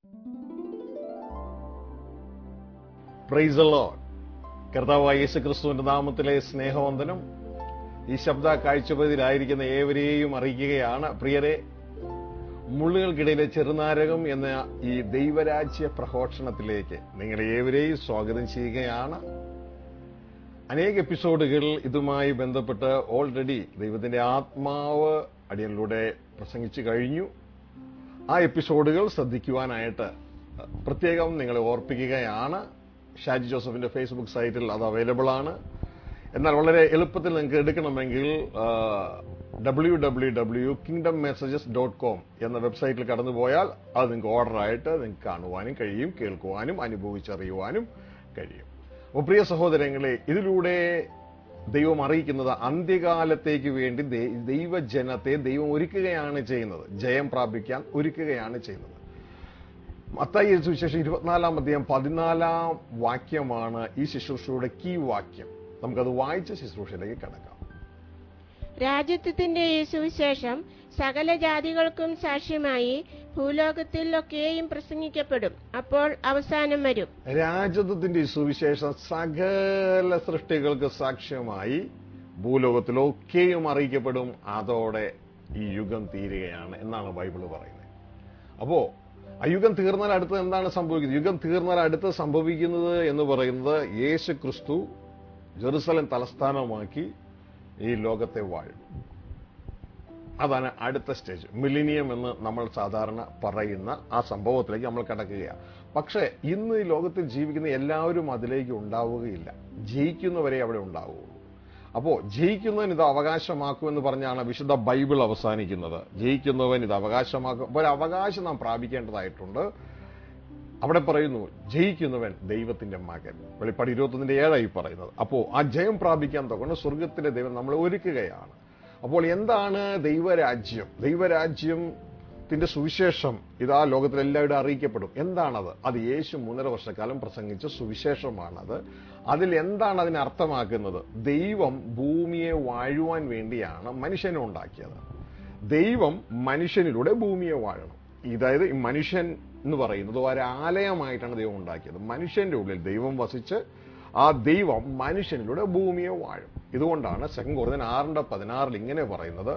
Price load കർത്താവായ യേശു ക്രിസ്തുവിന്റെ നാമത്തിലെ സ്നേഹവന്ദനം ഈ ശബ്ദ കാഴ്ചപ്പതിലായിരിക്കുന്ന ഏവരെയും അറിയിക്കുകയാണ് പ്രിയരെ മുള്ളുകൾക്കിടയിലെ ചെറുനാരകം എന്ന ഈ ദൈവരാജ്യ പ്രഘോഷണത്തിലേക്ക് നിങ്ങളെ ഏവരെയും സ്വാഗതം ചെയ്യുകയാണ് അനേക എപ്പിസോഡുകൾ ഇതുമായി ബന്ധപ്പെട്ട് ഓൾറെഡി ദൈവത്തിന്റെ ആത്മാവ് അടിയനിലൂടെ പ്രസംഗിച്ചു കഴിഞ്ഞു ആ എപ്പിസോഡുകൾ ശ്രദ്ധിക്കുവാനായിട്ട് പ്രത്യേകം നിങ്ങളെ ഓർപ്പിക്കുകയാണ് ഷാജി ജോസഫിന്റെ ഫേസ്ബുക്ക് സൈറ്റിൽ അത് അവൈലബിൾ ആണ് എന്നാൽ വളരെ എളുപ്പത്തിൽ നിങ്ങൾക്ക് എടുക്കണമെങ്കിൽ W W W kingdom messages dot com എന്ന വെബ്സൈറ്റിൽ കടന്നുപോയാൽ അത് നിങ്ങൾക്ക് ഓർഡറായിട്ട് നിങ്ങൾക്ക് കാണുവാനും കഴിയും കേൾക്കുവാനും അനുഭവിച്ചറിയുവാനും കഴിയും അപ്പോൾ പ്രിയ സഹോദരങ്ങളെ ഇതിലൂടെ ദൈവം അറിയിക്കുന്നത് അന്ത്യകാലത്തേക്ക് വേണ്ടി ദൈവജനത്തെ ദൈവം ഒരുക്കുകയാണ് ചെയ്യുന്നത് ജയം പ്രാപിക്കാൻ ഒരുക്കുകയാണ് ചെയ്യുന്നത് മത്തായി സുവിശേഷം ഇരുപത്തിനാലാം അധ്യായം പതിനാലാം വാക്യമാണ് ഈ ശുശ്രൂഷയുടെ കീ വാക്യം നമുക്കത് വായിച്ച ശുശ്രൂഷയിലേക്ക് കടക്കാം രാജ്യത്വത്തിന്റെ ഈ സുവിശേഷം സകല ജാതികൾക്കും സാക്ഷ്യമായി ഭൂലോകത്തിൽ ഒക്കെയും പ്രസംഗിക്കപ്പെടും അപ്പോൾ അവസാനം വരും രാജ്യത്വത്തിന്റെ ഈ സുവിശേഷം സകല സൃഷ്ടികൾക്ക് സാക്ഷ്യമായി ഭൂലോകത്തിലൊക്കെയും അറിയിക്കപ്പെടും അതോടെ ഈ യുഗം തീരുകയാണ് എന്നാണ് ബൈബിള് പറയുന്നത് അപ്പോ ആ യുഗം തീർന്നാൽ അടുത്ത് എന്താണ് സംഭവിക്കുന്നത് യുഗം തീർന്നാൽ അടുത്ത് സംഭവിക്കുന്നത് എന്ന് പറയുന്നത് യേശു ക്രിസ്തു ജെറുസലം തലസ്ഥാനമാക്കി ഈ ലോകത്തെ വാഴും അതാണ് അടുത്ത സ്റ്റേജ് മിലിനിയം എന്ന് നമ്മൾ സാധാരണ പറയുന്ന ആ സംഭവത്തിലേക്ക് നമ്മൾ കിടക്കുകയാണ് പക്ഷേ ഇന്ന് ഈ ലോകത്തിൽ ജീവിക്കുന്ന എല്ലാവരും അതിലേക്ക് ഉണ്ടാവുകയില്ല ജയിക്കുന്നവരെ അവിടെ ഉണ്ടാവുകയുള്ളൂ അപ്പോ ജയിക്കുന്നവൻ ഇത് അവകാശമാക്കുമെന്ന് പറഞ്ഞാണ് വിശുദ്ധ ബൈബിൾ അവസാനിക്കുന്നത് ജയിക്കുന്നവൻ ഇത് അവകാശമാക്കും അപ്പോൾ ഒരു അവകാശം നാം പ്രാപിക്കേണ്ടതായിട്ടുണ്ട് അവിടെ പറയുന്നു ജയിക്കുന്നവൻ ദൈവത്തിന്റെ മകൻ വെളിപ്പാട് ഇരുപത്തൊന്നിന്റെ ഏഴായി പറയുന്നത് അപ്പോ ആ ജയം പ്രാപിക്കാൻ തൊകൊണ്ട് സ്വർഗത്തിലെ ദൈവം നമ്മളെ ഒരുക്കുകയാണ് അപ്പോൾ എന്താണ് ദൈവരാജ്യം ദൈവരാജ്യത്തിന്റെ സുവിശേഷം ഇതാ ലോകത്തിലെല്ലാവരും അറിയിക്കപ്പെടും എന്താണത് അത് യേശു മൂന്നര വർഷക്കാലം പ്രസംഗിച്ച സുവിശേഷമാണത് അതിൽ എന്താണ് അതിനെ അർത്ഥമാക്കുന്നത് ദൈവം ഭൂമിയെ വാഴുവാൻ വേണ്ടിയാണ് മനുഷ്യനെ ഉണ്ടാക്കിയത് ദൈവം മനുഷ്യനിലൂടെ ഭൂമിയെ വാഴണം ഇതായത് ഈ മനുഷ്യൻ എന്ന് പറയുന്നത് ഒരാലയമായിട്ടാണ് ദൈവം ഉണ്ടാക്കിയത് മനുഷ്യന്റെ ഉള്ളിൽ ദൈവം വസിച്ച് ആ ദൈവം മനുഷ്യനിലൂടെ ഭൂമിയെ വാഴും ഇതുകൊണ്ടാണ് സെക്കൻഡ് കുറഞ്ഞ ആറിന്റെ പതിനാറിൽ ഇങ്ങനെ പറയുന്നത്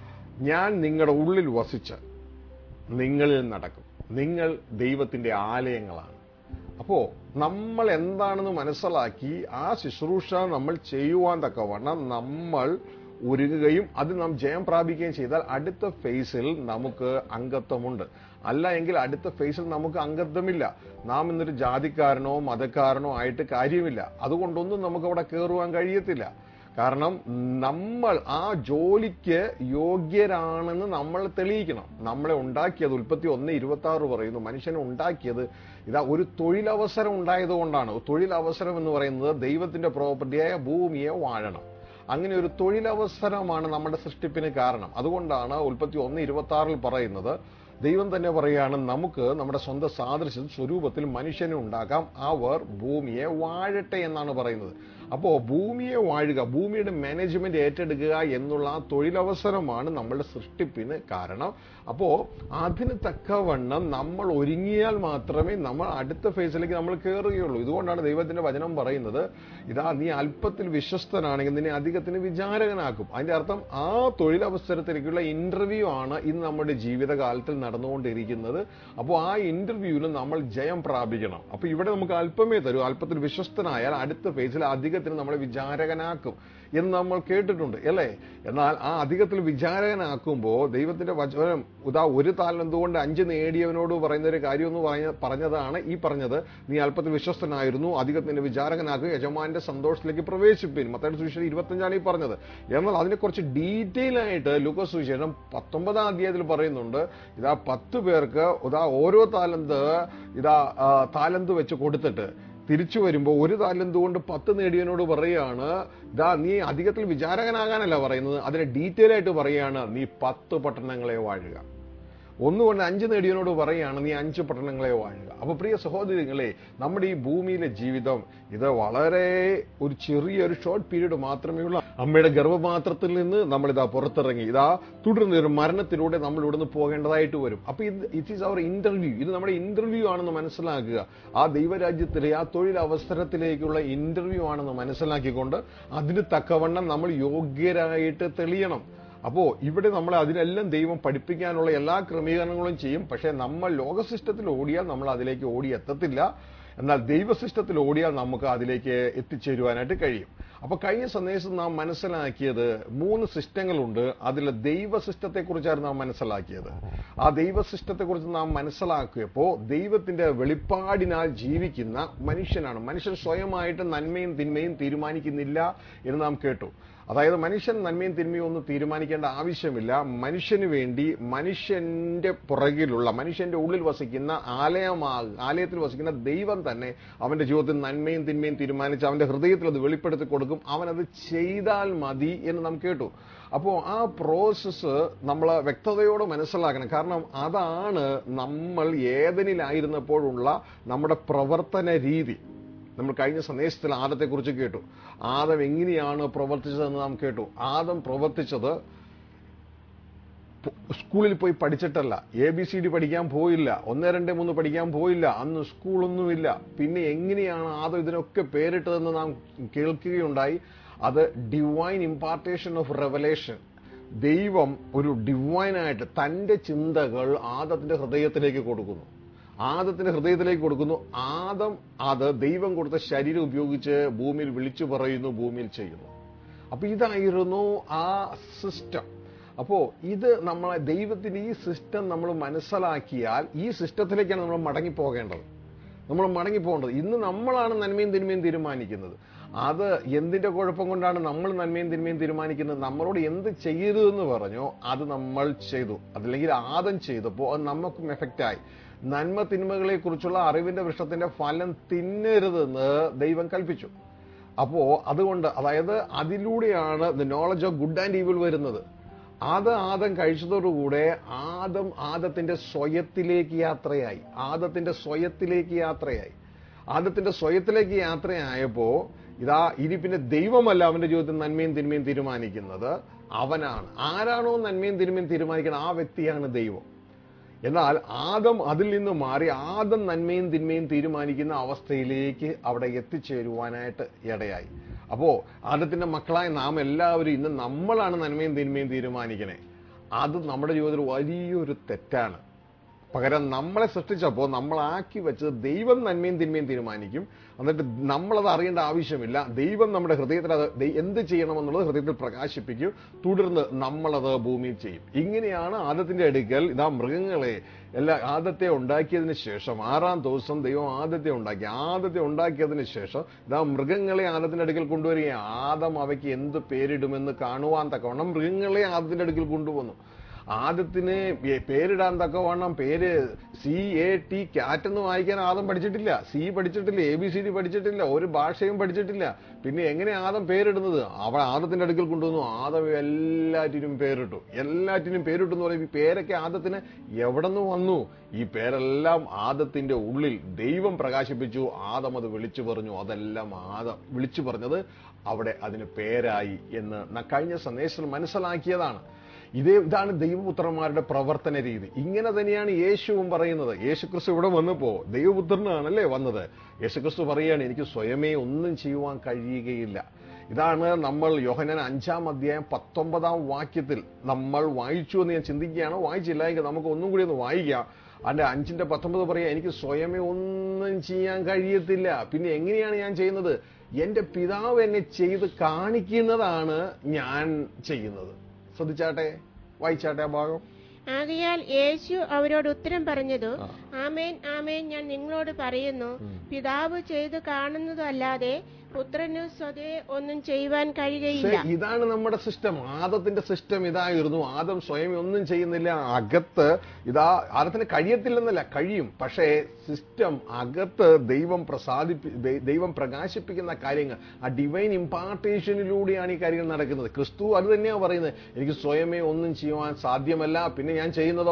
ഞാൻ നിങ്ങളുടെ ഉള്ളിൽ വസിച്ച് നിങ്ങളിൽ നടക്കും നിങ്ങൾ ദൈവത്തിന്റെ ആലയങ്ങളാണ് അപ്പോ നമ്മൾ എന്താണെന്ന് മനസ്സിലാക്കി ആ ശുശ്രൂഷ നമ്മൾ ചെയ്യുവാൻ തക്കവണ്ണം നമ്മൾ ഒരുങ്ങുകയും അത് നാം ജയം പ്രാപിക്കുകയും ചെയ്താൽ അടുത്ത ഫേസിൽ നമുക്ക് അംഗത്വമുണ്ട് അല്ല എങ്കിൽ അടുത്ത ഫേസിൽ നമുക്ക് അംഗത്വമില്ല നാം ഇന്നൊരു ജാതിക്കാരനോ മതക്കാരനോ ആയിട്ട് കാര്യമില്ല അതുകൊണ്ടൊന്നും നമുക്ക് അവിടെ കയറുവാൻ കഴിയത്തില്ല കാരണം നമ്മൾ ആ ജോലിക്ക് യോഗ്യരാണെന്ന് നമ്മൾ തെളിയിക്കണം നമ്മളെ ഉണ്ടാക്കിയത് ഉൽപ്പത്തി ഒന്ന് ഇരുപത്തി ആറ് പറയുന്നു മനുഷ്യനെ ഉണ്ടാക്കിയത് ഇതാ ഒരു തൊഴിലവസരം ഉണ്ടായതുകൊണ്ടാണ് തൊഴിലവസരം എന്ന് പറയുന്നത് ദൈവത്തിന്റെ പ്രോപ്പർട്ടിയായ ഭൂമിയെ വാഴണം അങ്ങനെ ഒരു തൊഴിലവസരമാണ് നമ്മുടെ സൃഷ്ടിപ്പിന് കാരണം അതുകൊണ്ടാണ് ഉൽപ്പത്തി ഒന്ന് ഇരുപത്തി ആറിൽ പറയുന്നത് ദൈവം തന്നെ പറയുകയാണ് നമുക്ക് നമ്മുടെ സ്വന്തം സാദൃശ്യ സ്വരൂപത്തിൽ മനുഷ്യനെ ഉണ്ടാക്കാം അവർ ഭൂമിയെ വാഴട്ടെ എന്നാണ് പറയുന്നത് അപ്പോ ഭൂമിയെ വാഴുക ഭൂമിയുടെ മാനേജ്മെന്റ് ഏറ്റെടുക്കുക എന്നുള്ള ആ തൊഴിലവസരമാണ് നമ്മളുടെ സൃഷ്ടിപ്പിന് കാരണം അപ്പോ അതിന് തക്കവണ്ണം നമ്മൾ ഒരുങ്ങിയാൽ മാത്രമേ നമ്മൾ അടുത്ത ഫേസിലേക്ക് നമ്മൾ കയറുകയുള്ളൂ ഇതുകൊണ്ടാണ് ദൈവത്തിന്റെ വചനം പറയുന്നത് ഇതാ നീ അല്പത്തിൽ വിശ്വസ്തനാണെങ്കിൽ നിന്നെ അധികത്തിന് വിചാരകനാക്കും അതിന്റെ അർത്ഥം ആ തൊഴിലവസരത്തിലേക്കുള്ള ഇന്റർവ്യൂ ആണ് ഇന്ന് നമ്മുടെ ജീവിതകാലത്തിൽ നടന്നുകൊണ്ടിരിക്കുന്നത് അപ്പോൾ ആ ഇന്റർവ്യൂവിൽ നമ്മൾ ജയം പ്രാപിക്കണം അപ്പൊ ഇവിടെ നമുക്ക് അല്പമേ തരൂ അല്പത്തിൽ വിശ്വസ്തനായാൽ അടുത്ത ഫേസിൽ അധികത്തിന് നമ്മളെ വിചാരകനാക്കും എന്ന് നമ്മൾ കേട്ടിട്ടുണ്ട് അല്ലേ എന്നാൽ ആ അധികത്തിൽ വിചാരകനാക്കുമ്പോൾ ദൈവത്തിന്റെ വചനം ഉദാ ഒരു താലെന്തുകൊണ്ട് അഞ്ച് നേടിയവനോട് പറയുന്ന ഒരു കാര്യം എന്ന് പറഞ്ഞ പറഞ്ഞതാണ് ഈ പറഞ്ഞത് നീ അല്പത്തിൽ വിശ്വസ്തനായിരുന്നു അധികത്തിന്റെ വിചാരകനാക്കുക യജമാന്റെ സന്തോഷത്തിലേക്ക് പ്രവേശിപ്പിൻ മത്തയുടെ സുവിശേഷം ഇരുപത്തഞ്ചാണ് ഈ പറഞ്ഞത് എന്നാൽ അതിനെ കുറച്ച് ഡീറ്റെയിൽ ആയിട്ട് ലൂക്കോസ് സുവിശേഷം പത്തൊമ്പതാം അധ്യായത്തിൽ പറയുന്നുണ്ട് ഇതാ പത്ത് പേർക്ക് ഇതാ ഓരോ താലന്ത് ഇതാ താലന്ത് വെച്ച് കൊടുത്തിട്ട് തിരിച്ചു വരുമ്പോൾ ഒരു താലന്ത് കൊണ്ട് പത്ത് നേടിയവനോട് പറയുകയാണ് ഇതാ നീ അധികത്തിൽ വിചാരകനാകാനല്ല പറയുന്നത് അതിനെ ഡീറ്റെയിൽ ആയിട്ട് പറയുകയാണ് നീ പത്ത് പട്ടണങ്ങളെ വാഴുക ഒന്നുകൊണ്ട് അഞ്ച് നേടിയവനോട് പറയുകയാണ് നീ അഞ്ച് പട്ടണങ്ങളെ വാഴുക അപ്പൊ പ്രിയ സഹോദരങ്ങളെ നമ്മുടെ ഈ ഭൂമിയിലെ ജീവിതം ഇത് വളരെ ഒരു ചെറിയൊരു ഷോർട്ട് പീരീഡ് മാത്രമേ ഉള്ളൂ അമ്മയുടെ ഗർഭപാത്രത്തിൽ നിന്ന് നമ്മൾ ഇതാ പുറത്തിറങ്ങി ഇതാ തുടർന്ന് ഒരു മരണത്തിലൂടെ നമ്മൾ ഇവിടുന്ന് പോകേണ്ടതായിട്ട് വരും അപ്പൊ ഇത് ഇറ്റ് ഈസ് അവർ ഇന്റർവ്യൂ ഇത് നമ്മുടെ ഇന്റർവ്യൂ ആണെന്ന് മനസ്സിലാക്കുക ആ ദൈവരാജ്യത്തിലെ ആ തൊഴിൽ അവസരത്തിലേക്കുള്ള ഇന്റർവ്യൂ ആണെന്ന് മനസ്സിലാക്കിക്കൊണ്ട് അതിന് തക്കവണ്ണം നമ്മൾ യോഗ്യരായിട്ട് തെളിയണം അപ്പോ ഇവിടെ നമ്മൾ അതിനെല്ലാം ദൈവം പഠിപ്പിക്കാനുള്ള എല്ലാ ക്രമീകരണങ്ങളും ചെയ്യും പക്ഷെ നമ്മൾ ലോക സിസ്റ്റത്തിൽ ഓടിയാൽ നമ്മൾ അതിലേക്ക് ഓടി എത്തത്തില്ല എന്നാൽ ദൈവ സിസ്റ്റത്തിൽ ഓടിയാൽ നമുക്ക് അതിലേക്ക് എത്തിച്ചേരുവാനായിട്ട് കഴിയും അപ്പൊ കഴിഞ്ഞ സന്ദേശം നാം മനസ്സിലാക്കിയത് മൂന്ന് സിസ്റ്റങ്ങളുണ്ട് അതിൽ ദൈവ സിസ്റ്റത്തെ കുറിച്ചായിരുന്നു നാം മനസ്സിലാക്കിയത് ആ ദൈവ സിസ്റ്റത്തെ കുറിച്ച് നാം മനസ്സിലാക്കിയപ്പോ ദൈവത്തിന്റെ വെളിപ്പാടിനാൽ ജീവിക്കുന്ന മനുഷ്യനാണ് മനുഷ്യൻ സ്വയമായിട്ട് നന്മയും തിന്മയും തീരുമാനിക്കുന്നില്ല എന്ന് നാം കേട്ടു അതായത് മനുഷ്യൻ നന്മയും തിന്മയും ഒന്നും തീരുമാനിക്കേണ്ട ആവശ്യമില്ല മനുഷ്യന് വേണ്ടി മനുഷ്യന്റെ പുറകിലുള്ള മനുഷ്യന്റെ ഉള്ളിൽ വസിക്കുന്ന ആലയമാ ആലയത്തിൽ വസിക്കുന്ന ദൈവം തന്നെ അവന്റെ ജീവിതത്തിൽ നന്മയും തിന്മയും തീരുമാനിച്ച് അവന്റെ ഹൃദയത്തിൽ അത് വെളിപ്പെടുത്തി കൊടുക്കും അവനത് ചെയ്താൽ മതി എന്ന് നാം കേട്ടു അപ്പോൾ ആ പ്രോസസ്സ് നമ്മൾ വ്യക്തതയോടെ മനസ്സിലാക്കണം കാരണം അതാണ് നമ്മൾ ഏതനിലായിരുന്നപ്പോഴുള്ള നമ്മുടെ പ്രവർത്തന രീതി നമ്മൾ കഴിഞ്ഞ സന്ദേശത്തിൽ ആദത്തെക്കുറിച്ച് കേട്ടു ആദം എങ്ങനെയാണ് പ്രവർത്തിച്ചതെന്ന് നാം കേട്ടു ആദം പ്രവർത്തിച്ചത് സ്കൂളിൽ പോയി പഠിച്ചിട്ടല്ല എ ബി സി ഡി പഠിക്കാൻ പോയില്ല ഒന്ന് രണ്ട് മൂന്ന് പഠിക്കാൻ പോയില്ല അന്ന് സ്കൂളൊന്നുമില്ല പിന്നെ എങ്ങനെയാണ് ആദം ഇതിനൊക്കെ പേരിട്ടതെന്ന് നാം കേൾക്കുകയുണ്ടായി അത് ഡിവൈൻ ഇമ്പാർട്ടേഷൻ ഓഫ് റെവലേഷൻ ദൈവം ഒരു ഡിവൈനായിട്ട് തന്റെ ചിന്തകൾ ആദത്തിന്റെ ഹൃദയത്തിലേക്ക് കൊടുക്കുന്നു ആദത്തിന്റെ ഹൃദയത്തിലേക്ക് കൊടുക്കുന്നു ആദം അത് ദൈവം കൊടുത്ത ശരീരം ഉപയോഗിച്ച് ഭൂമിയിൽ വിളിച്ചു പറയുന്നു ഭൂമിയിൽ ചെയ്യുന്നു അപ്പൊ ഇതായിരുന്നു ആ സിസ്റ്റം അപ്പോ ഇത് നമ്മളെ ദൈവത്തിന്റെ ഈ സിസ്റ്റം നമ്മൾ മനസ്സിലാക്കിയാൽ ഈ സിസ്റ്റത്തിലേക്കാണ് നമ്മൾ മടങ്ങി പോകേണ്ടത് നമ്മൾ മടങ്ങി പോകേണ്ടത് ഇന്ന് നമ്മളാണ് നന്മയും തിന്മയും തീരുമാനിക്കുന്നത് അത് എന്തിന്റെ കുഴപ്പം കൊണ്ടാണ് നമ്മൾ നന്മയും തിന്മയും തീരുമാനിക്കുന്നത് നമ്മളോട് എന്ത് ചെയ്യരുതെന്ന് പറഞ്ഞോ അത് നമ്മൾ ചെയ്തു അതല്ലെങ്കിൽ ആദം ചെയ്തപ്പോൾ അത് നമുക്കും എഫക്റ്റായി നന്മ തിന്മകളെ കുറിച്ചുള്ള അറിവിന്റെ വൃക്ഷത്തിന്റെ ഫലം തിന്നരുതെന്ന് ദൈവം കൽപ്പിച്ചു അപ്പോ അതുകൊണ്ട് അതായത് അതിലൂടെയാണ് the knowledge of good and evil വരുന്നത് അത് ആദം കഴിച്ചതോടുകൂടെ ആദം ആദത്തിന്റെ സ്വയത്തിലേക്ക് യാത്രയായി ആദത്തിന്റെ സ്വയത്തിലേക്ക് യാത്രയായി ആദത്തിന്റെ സ്വയത്തിലേക്ക് യാത്രയായപ്പോ ഇതാ ഇനി പിന്നെ ദൈവമല്ല അവന്റെ ജീവിതത്തിൽ നന്മയും തിന്മയും തീരുമാനിക്കുന്നത് അവനാണ് ആരാണോ നന്മയും തിന്മയും തീരുമാനിക്കുന്നത് ആ വ്യക്തിയാണ് ദൈവം എന്നാൽ ആദം അതിൽ നിന്ന് മാറി ആദം നന്മയും തിന്മയും തീരുമാനിക്കുന്ന അവസ്ഥയിലേക്ക് അവിടെ എത്തിച്ചേരുവാനായിട്ട് ഇടയായി അപ്പോ ആദത്തിന്റെ മക്കളായ നാം എല്ലാവരും ഇന്ന് നമ്മളാണ് നന്മയും തിന്മയും തീരുമാനിക്കണേ അത് നമ്മുടെ ജീവിതത്തിൽ വലിയൊരു തെറ്റാണ് പകരം നമ്മളെ സൃഷ്ടിച്ചപ്പോൾ നമ്മളാക്കി വെച്ചത് ദൈവം നന്മയും തിന്മയും തീരുമാനിക്കും എന്നിട്ട് നമ്മളത് അറിയേണ്ട ആവശ്യമില്ല ദൈവം നമ്മുടെ ഹൃദയത്തിൽ അത് ദൈ- എന്ത് ചെയ്യണമെന്നുള്ളത് ഹൃദയത്തിൽ പ്രകാശിപ്പിക്കും തുടർന്ന് നമ്മളത് ഭൂമിയിൽ ചെയ്യും ഇങ്ങനെയാണ് ആദത്തിന്റെ അടുക്കൽ ഇതാ മൃഗങ്ങളെ എല്ലാ ആദത്തെ ഉണ്ടാക്കിയതിന് ശേഷം ആറാം ദിവസം ദൈവം ആദത്തെ ഉണ്ടാക്കി ആദത്തെ ഉണ്ടാക്കിയതിന് ശേഷം ഇതാ മൃഗങ്ങളെ ആദത്തിന്റെ അടുക്കൽ കൊണ്ടുവരികയും ആദം അവയ്ക്ക് എന്ത് പേരിടുമെന്ന് കാണുവാൻ തക്കവണ്ണം മൃഗങ്ങളെ ആദത്തിന്റെ അടുക്കൽ കൊണ്ടുവന്നു ആദത്തിന് പേ- പേരിടാൻ തക്കവണ്ണം പേര് സി എ ടി കാറ്റ് എന്ന് വായിക്കാൻ ആദം പഠിച്ചിട്ടില്ല സി പഠിച്ചിട്ടില്ല എ ബി സി ഡി പഠിച്ചിട്ടില്ല ഒരു ഭാഷയും പഠിച്ചിട്ടില്ല പിന്നെ എങ്ങനെ ആദം പേരിടുന്നത് അവ ആദത്തിന്റെ അടുക്കൽ കൊണ്ടുവന്നു ആദം എല്ലാറ്റിനും പേരിട്ടു എല്ലാറ്റിനും പേരിട്ടു എന്ന് പറയുമ്പോൾ ഈ പേരൊക്കെ ആദത്തിന് എവിടെ നിന്ന് വന്നു ഈ പേരെല്ലാം ആദത്തിന്റെ ഉള്ളിൽ ദൈവം പ്രകാശിപ്പിച്ചു ആദം അത് വിളിച്ചു പറഞ്ഞു അതെല്ലാം ആദം വിളിച്ചു പറഞ്ഞത് അവിടെ അതിന് പേരായി എന്ന് ന- കഴിഞ്ഞ സന്ദേശത്തിൽ മനസ്സിലാക്കിയതാണ് ഇതേ ഇതാണ് ദൈവപുത്രന്മാരുടെ പ്രവർത്തന രീതി ഇങ്ങനെ തന്നെയാണ് യേശുവും പറയുന്നത് യേശുക്രിസ്തു ഇവിടെ വന്നപ്പോ ദൈവപുത്രനാണല്ലേ വന്നത് യേശുക്രിസ്തു പറയാണ് എനിക്ക് സ്വയമേ ഒന്നും ചെയ്യുവാൻ കഴിയുകയില്ല ഇതാണ് നമ്മൾ യോഹനൻ അഞ്ചാം അധ്യായം പത്തൊമ്പതാം വാക്യത്തിൽ നമ്മൾ വായിച്ചു എന്ന് ഞാൻ ചിന്തിക്കുകയാണ് വായിച്ചില്ല എങ്കിൽ നമുക്ക് ഒന്നും കൂടി ഒന്ന് വായിക്കാം അതിന്റെ അഞ്ചിന്റെ പത്തൊമ്പത് പറയാ എനിക്ക് സ്വയമേ ഒന്നും ചെയ്യാൻ കഴിയത്തില്ല പിന്നെ എങ്ങനെയാണ് ഞാൻ ചെയ്യുന്നത് എന്റെ പിതാവ് എന്നെ ചെയ്ത് കാണിക്കുന്നതാണ് ഞാൻ ചെയ്യുന്നത് ശ്രദ്ധിച്ചാട്ടെ വായിച്ചാട്ടെ ആ ഭാഗം ആകയാൽ യേശു അവരോട് ഉത്തരം പറഞ്ഞതു ആ. ആമേൻ ആമേൻ ഞാൻ നിങ്ങളോട് പറയുന്നു പിതാവ് ചെയ്തു കാണുന്നതല്ലാതെ പുത്രന് സ്വതേ ഒന്നും ചെയ്യുവാൻ കഴിയുകയില്ല പക്ഷേ ഇതാണ് നമ്മുടെ സിസ്റ്റം ആദത്തിന്റെ സിസ്റ്റം ഇതായിരുന്നു ആദം സ്വയം ഒന്നും ചെയ്യുന്നില്ല അകത്ത് ഇതാ ആദത്തിന് കഴിയത്തില്ലെന്നല്ല കഴിയും പക്ഷേ സിസ്റ്റം അകത്ത് ദൈവം പ്രസാദിപ്പി ദൈ- ദൈവം പ്രകാശിപ്പിക്കുന്ന കാര്യങ്ങൾ ആ ഡിവൈൻ ഇമ്പാർട്ടേഷനിലൂടെയാണ് ഈ കാര്യങ്ങൾ നടക്കുന്നത് ക്രിസ്തു അത് തന്നെയാണ് പറയുന്നത് എനിക്ക് സ്വയമേ ഒന്നും ചെയ്യുവാൻ സാധ്യമല്ല പിന്നെ ഞാൻ ചെയ്യുന്നതോ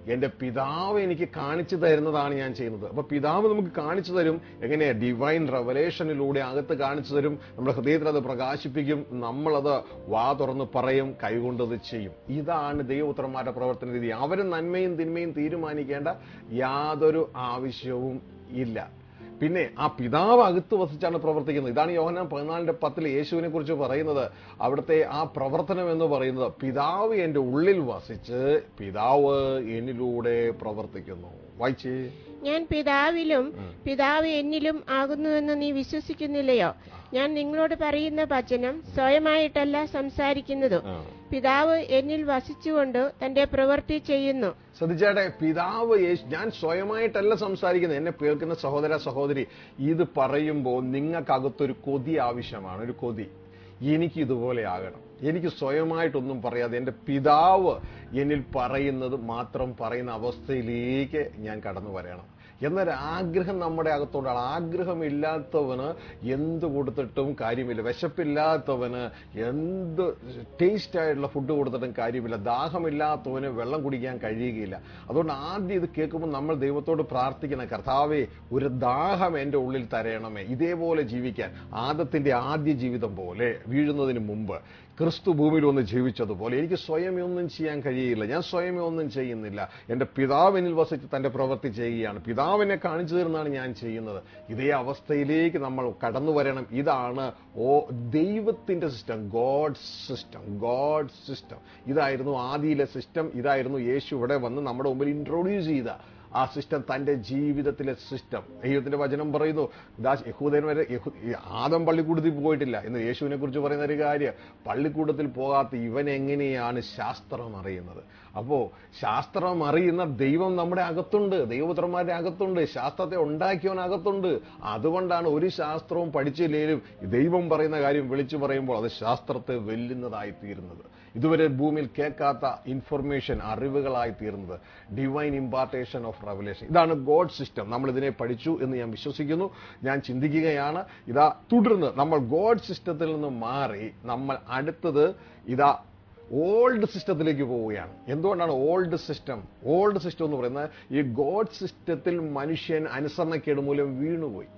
എന്റെ പിതാവ് എനിക്ക് കാണിച്ചു തരുന്നതാണ് ഞാൻ ചെയ്യുന്നത് അപ്പൊ പിതാവ് നമുക്ക് കാണിച്ചു തരും എങ്ങനെയാ ഡിവൈൻ റെവലേഷനിലൂടെ അകത്ത് കാണിച്ചു തരും നമ്മുടെ ഹൃദയത്തിൽ അത് പ്രകാശിപ്പിക്കും നമ്മളത് വാ തുറന്ന് പറയും കൈകൊണ്ടത് ചെയ്യും ഇതാണ് ദൈവപുത്രന്മാരുടെ പ്രവർത്തന രീതി അവര് നന്മയും തിന്മയും തീരുമാനിക്കേണ്ട യാതൊരു ആവശ്യവും ഇല്ല പിന്നെ ആ പിതാവ് അകത്ത് വസിച്ചാണ് പ്രവർത്തിക്കുന്നത് ഇതാണ് യോഹനാൻ പതിനാലിന്റെ പത്തിൽ യേശുവിനെ കുറിച്ച് പറയുന്നത് അവിടുത്തെ ആ പ്രവർത്തനം എന്ന് പറയുന്നത് പിതാവ് എന്റെ ഉള്ളിൽ വസിച്ച് പിതാവ് എന്നിലൂടെ പ്രവർത്തിക്കുന്നു വായിച്ചേ ഞാൻ പിതാവിലും പിതാവ് എന്നിലും ആകുന്നുവെന്ന് നീ വിശ്വസിക്കുന്നില്ലയോ ഞാൻ നിങ്ങളോട് പറയുന്ന വചനം സ്വയമായിട്ടല്ല സംസാരിക്കുന്നതും ആ. പിതാവ് എന്നിൽ വസിച്ചുകൊണ്ട് തന്റെ പ്രവൃത്തി ചെയ്യുന്നു ശ്രദ്ധിച്ചാട്ടെ പിതാവ് യേശു ഞാൻ സ്വയമായിട്ടല്ല സംസാരിക്കുന്നത് എന്നെ കേൾക്കുന്ന സഹോദര സഹോദരി ഇത് പറയുമ്പോൾ നിങ്ങൾക്കകത്തൊരു കൊതി ആവശ്യമാണ് ഒരു കൊതി എനിക്ക് ഇതുപോലെ ആകണം എനിക്ക് സ്വയമായിട്ടൊന്നും പറയാതെ എൻ്റെ പിതാവ് എന്നിൽ പറയുന്നത് മാത്രം പറയുന്ന അവസ്ഥയിലേക്ക് ഞാൻ കടന്നു വരണം എന്നൊരു ആഗ്രഹം നമ്മുടെ അകത്തോടാണ് ആഗ്രഹമില്ലാത്തവന് എന്ത് കൊടുത്തിട്ടും കാര്യമില്ല വിശപ്പില്ലാത്തവന് എന്ത് ടേസ്റ്റ് ആയിട്ടുള്ള ഫുഡ് കൊടുത്തിട്ടും കാര്യമില്ല ദാഹമില്ലാത്തവന് വെള്ളം കുടിക്കാൻ കഴിയുകയില്ല അതുകൊണ്ട് ആദ്യം ഇത് കേൾക്കുമ്പോൾ നമ്മൾ ദൈവത്തോട് പ്രാർത്ഥിക്കണം കർത്താവേ ഒരു ദാഹം എൻ്റെ ഉള്ളിൽ തരയണമേ ഇതേപോലെ ജീവിക്കാൻ ആദത്തിന്റെ ആദ്യ ജീവിതം പോലെ വീഴുന്നതിന് മുമ്പ് ക്രിസ്തു ഭൂമിയിൽ ഒന്ന് ജീവിച്ചതുപോലെ എനിക്ക് സ്വയമേ ഒന്നും ചെയ്യാൻ കഴിയില്ല ഞാൻ സ്വയമേ ഒന്നും ചെയ്യുന്നില്ല എൻ്റെ പിതാവിനിൽ വസിച്ച് തന്റെ പ്രവൃത്തി ചെയ്യുകയാണ് പിതാവിനെ കാണിച്ചു തരുന്നതാണ് ഞാൻ ചെയ്യുന്നത് ഇതേ അവസ്ഥയിലേക്ക് നമ്മൾ കടന്നു വരണം ഇതാണ് ഓ ദൈവത്തിന്റെ system God system God system ഇതായിരുന്നു ആദിയിലെ സിസ്റ്റം ഇതായിരുന്നു യേശു ഇവിടെ വന്ന് നമ്മുടെ മുമ്പിൽ ഇൻട്രൊഡ്യൂസ് ചെയ്ത ആ സിസ്റ്റം തന്റെ ജീവിതത്തിലെ സിസ്റ്റം ദൈവത്തിന്റെ വചനം പറയുന്നു ദാസ് യഹൂദൻ വരെ യഹൂ- ഈ ആദം പള്ളിക്കൂടത്തിൽ പോയിട്ടില്ല എന്ന് യേശുവിനെ കുറിച്ച് പറയുന്ന ഒരു കാര്യം പള്ളിക്കൂടത്തിൽ പോകാത്ത ഇവൻ എങ്ങനെയാണ് ശാസ്ത്രം അറിയുന്നത് അപ്പോ ശാസ്ത്രം അറിയുന്ന ദൈവം നമ്മുടെ അകത്തുണ്ട് ദൈവപുത്രന്മാരുടെ അകത്തുണ്ട് ശാസ്ത്രത്തെ ഉണ്ടാക്കിയവൻ അകത്തുണ്ട് അതുകൊണ്ടാണ് ഒരു ശാസ്ത്രവും പഠിച്ചില്ലേലും ദൈവം പറയുന്ന കാര്യം വിളിച്ചു പറയുമ്പോൾ അത് ശാസ്ത്രത്തെ വെല്ലുന്നതായി തീരുന്നത് ഇതുവരെ ഭൂമിയിൽ കേൾക്കാത്ത ഇൻഫർമേഷൻ അറിവുകളായി തീർന്നത് ഡിവൈൻ ഇമ്പാർട്ടേഷൻ ഓഫ് റെവലേഷൻ ഇതാണ് ഗോഡ് സിസ്റ്റം നമ്മൾ ഇതിനെ പഠിച്ചു എന്ന് ഞാൻ വിശ്വസിക്കുന്നു ഞാൻ ചിന്തിക്കുകയാണ് ഇതാ തുടർന്ന് നമ്മൾ ഗോഡ് സിസ്റ്റത്തിൽ നിന്ന് മാറി നമ്മൾ അടുത്തത് ഇതാ ഓൾഡ് സിസ്റ്റത്തിലേക്ക് പോവുകയാണ് എന്തുകൊണ്ടാണ് ഓൾഡ് സിസ്റ്റം ഓൾഡ് സിസ്റ്റം എന്ന് പറയുന്നത് ഈ ഗോഡ് സിസ്റ്റത്തിൽ മനുഷ്യൻ അനുസരണക്കേട് മൂലം വീണുപോയി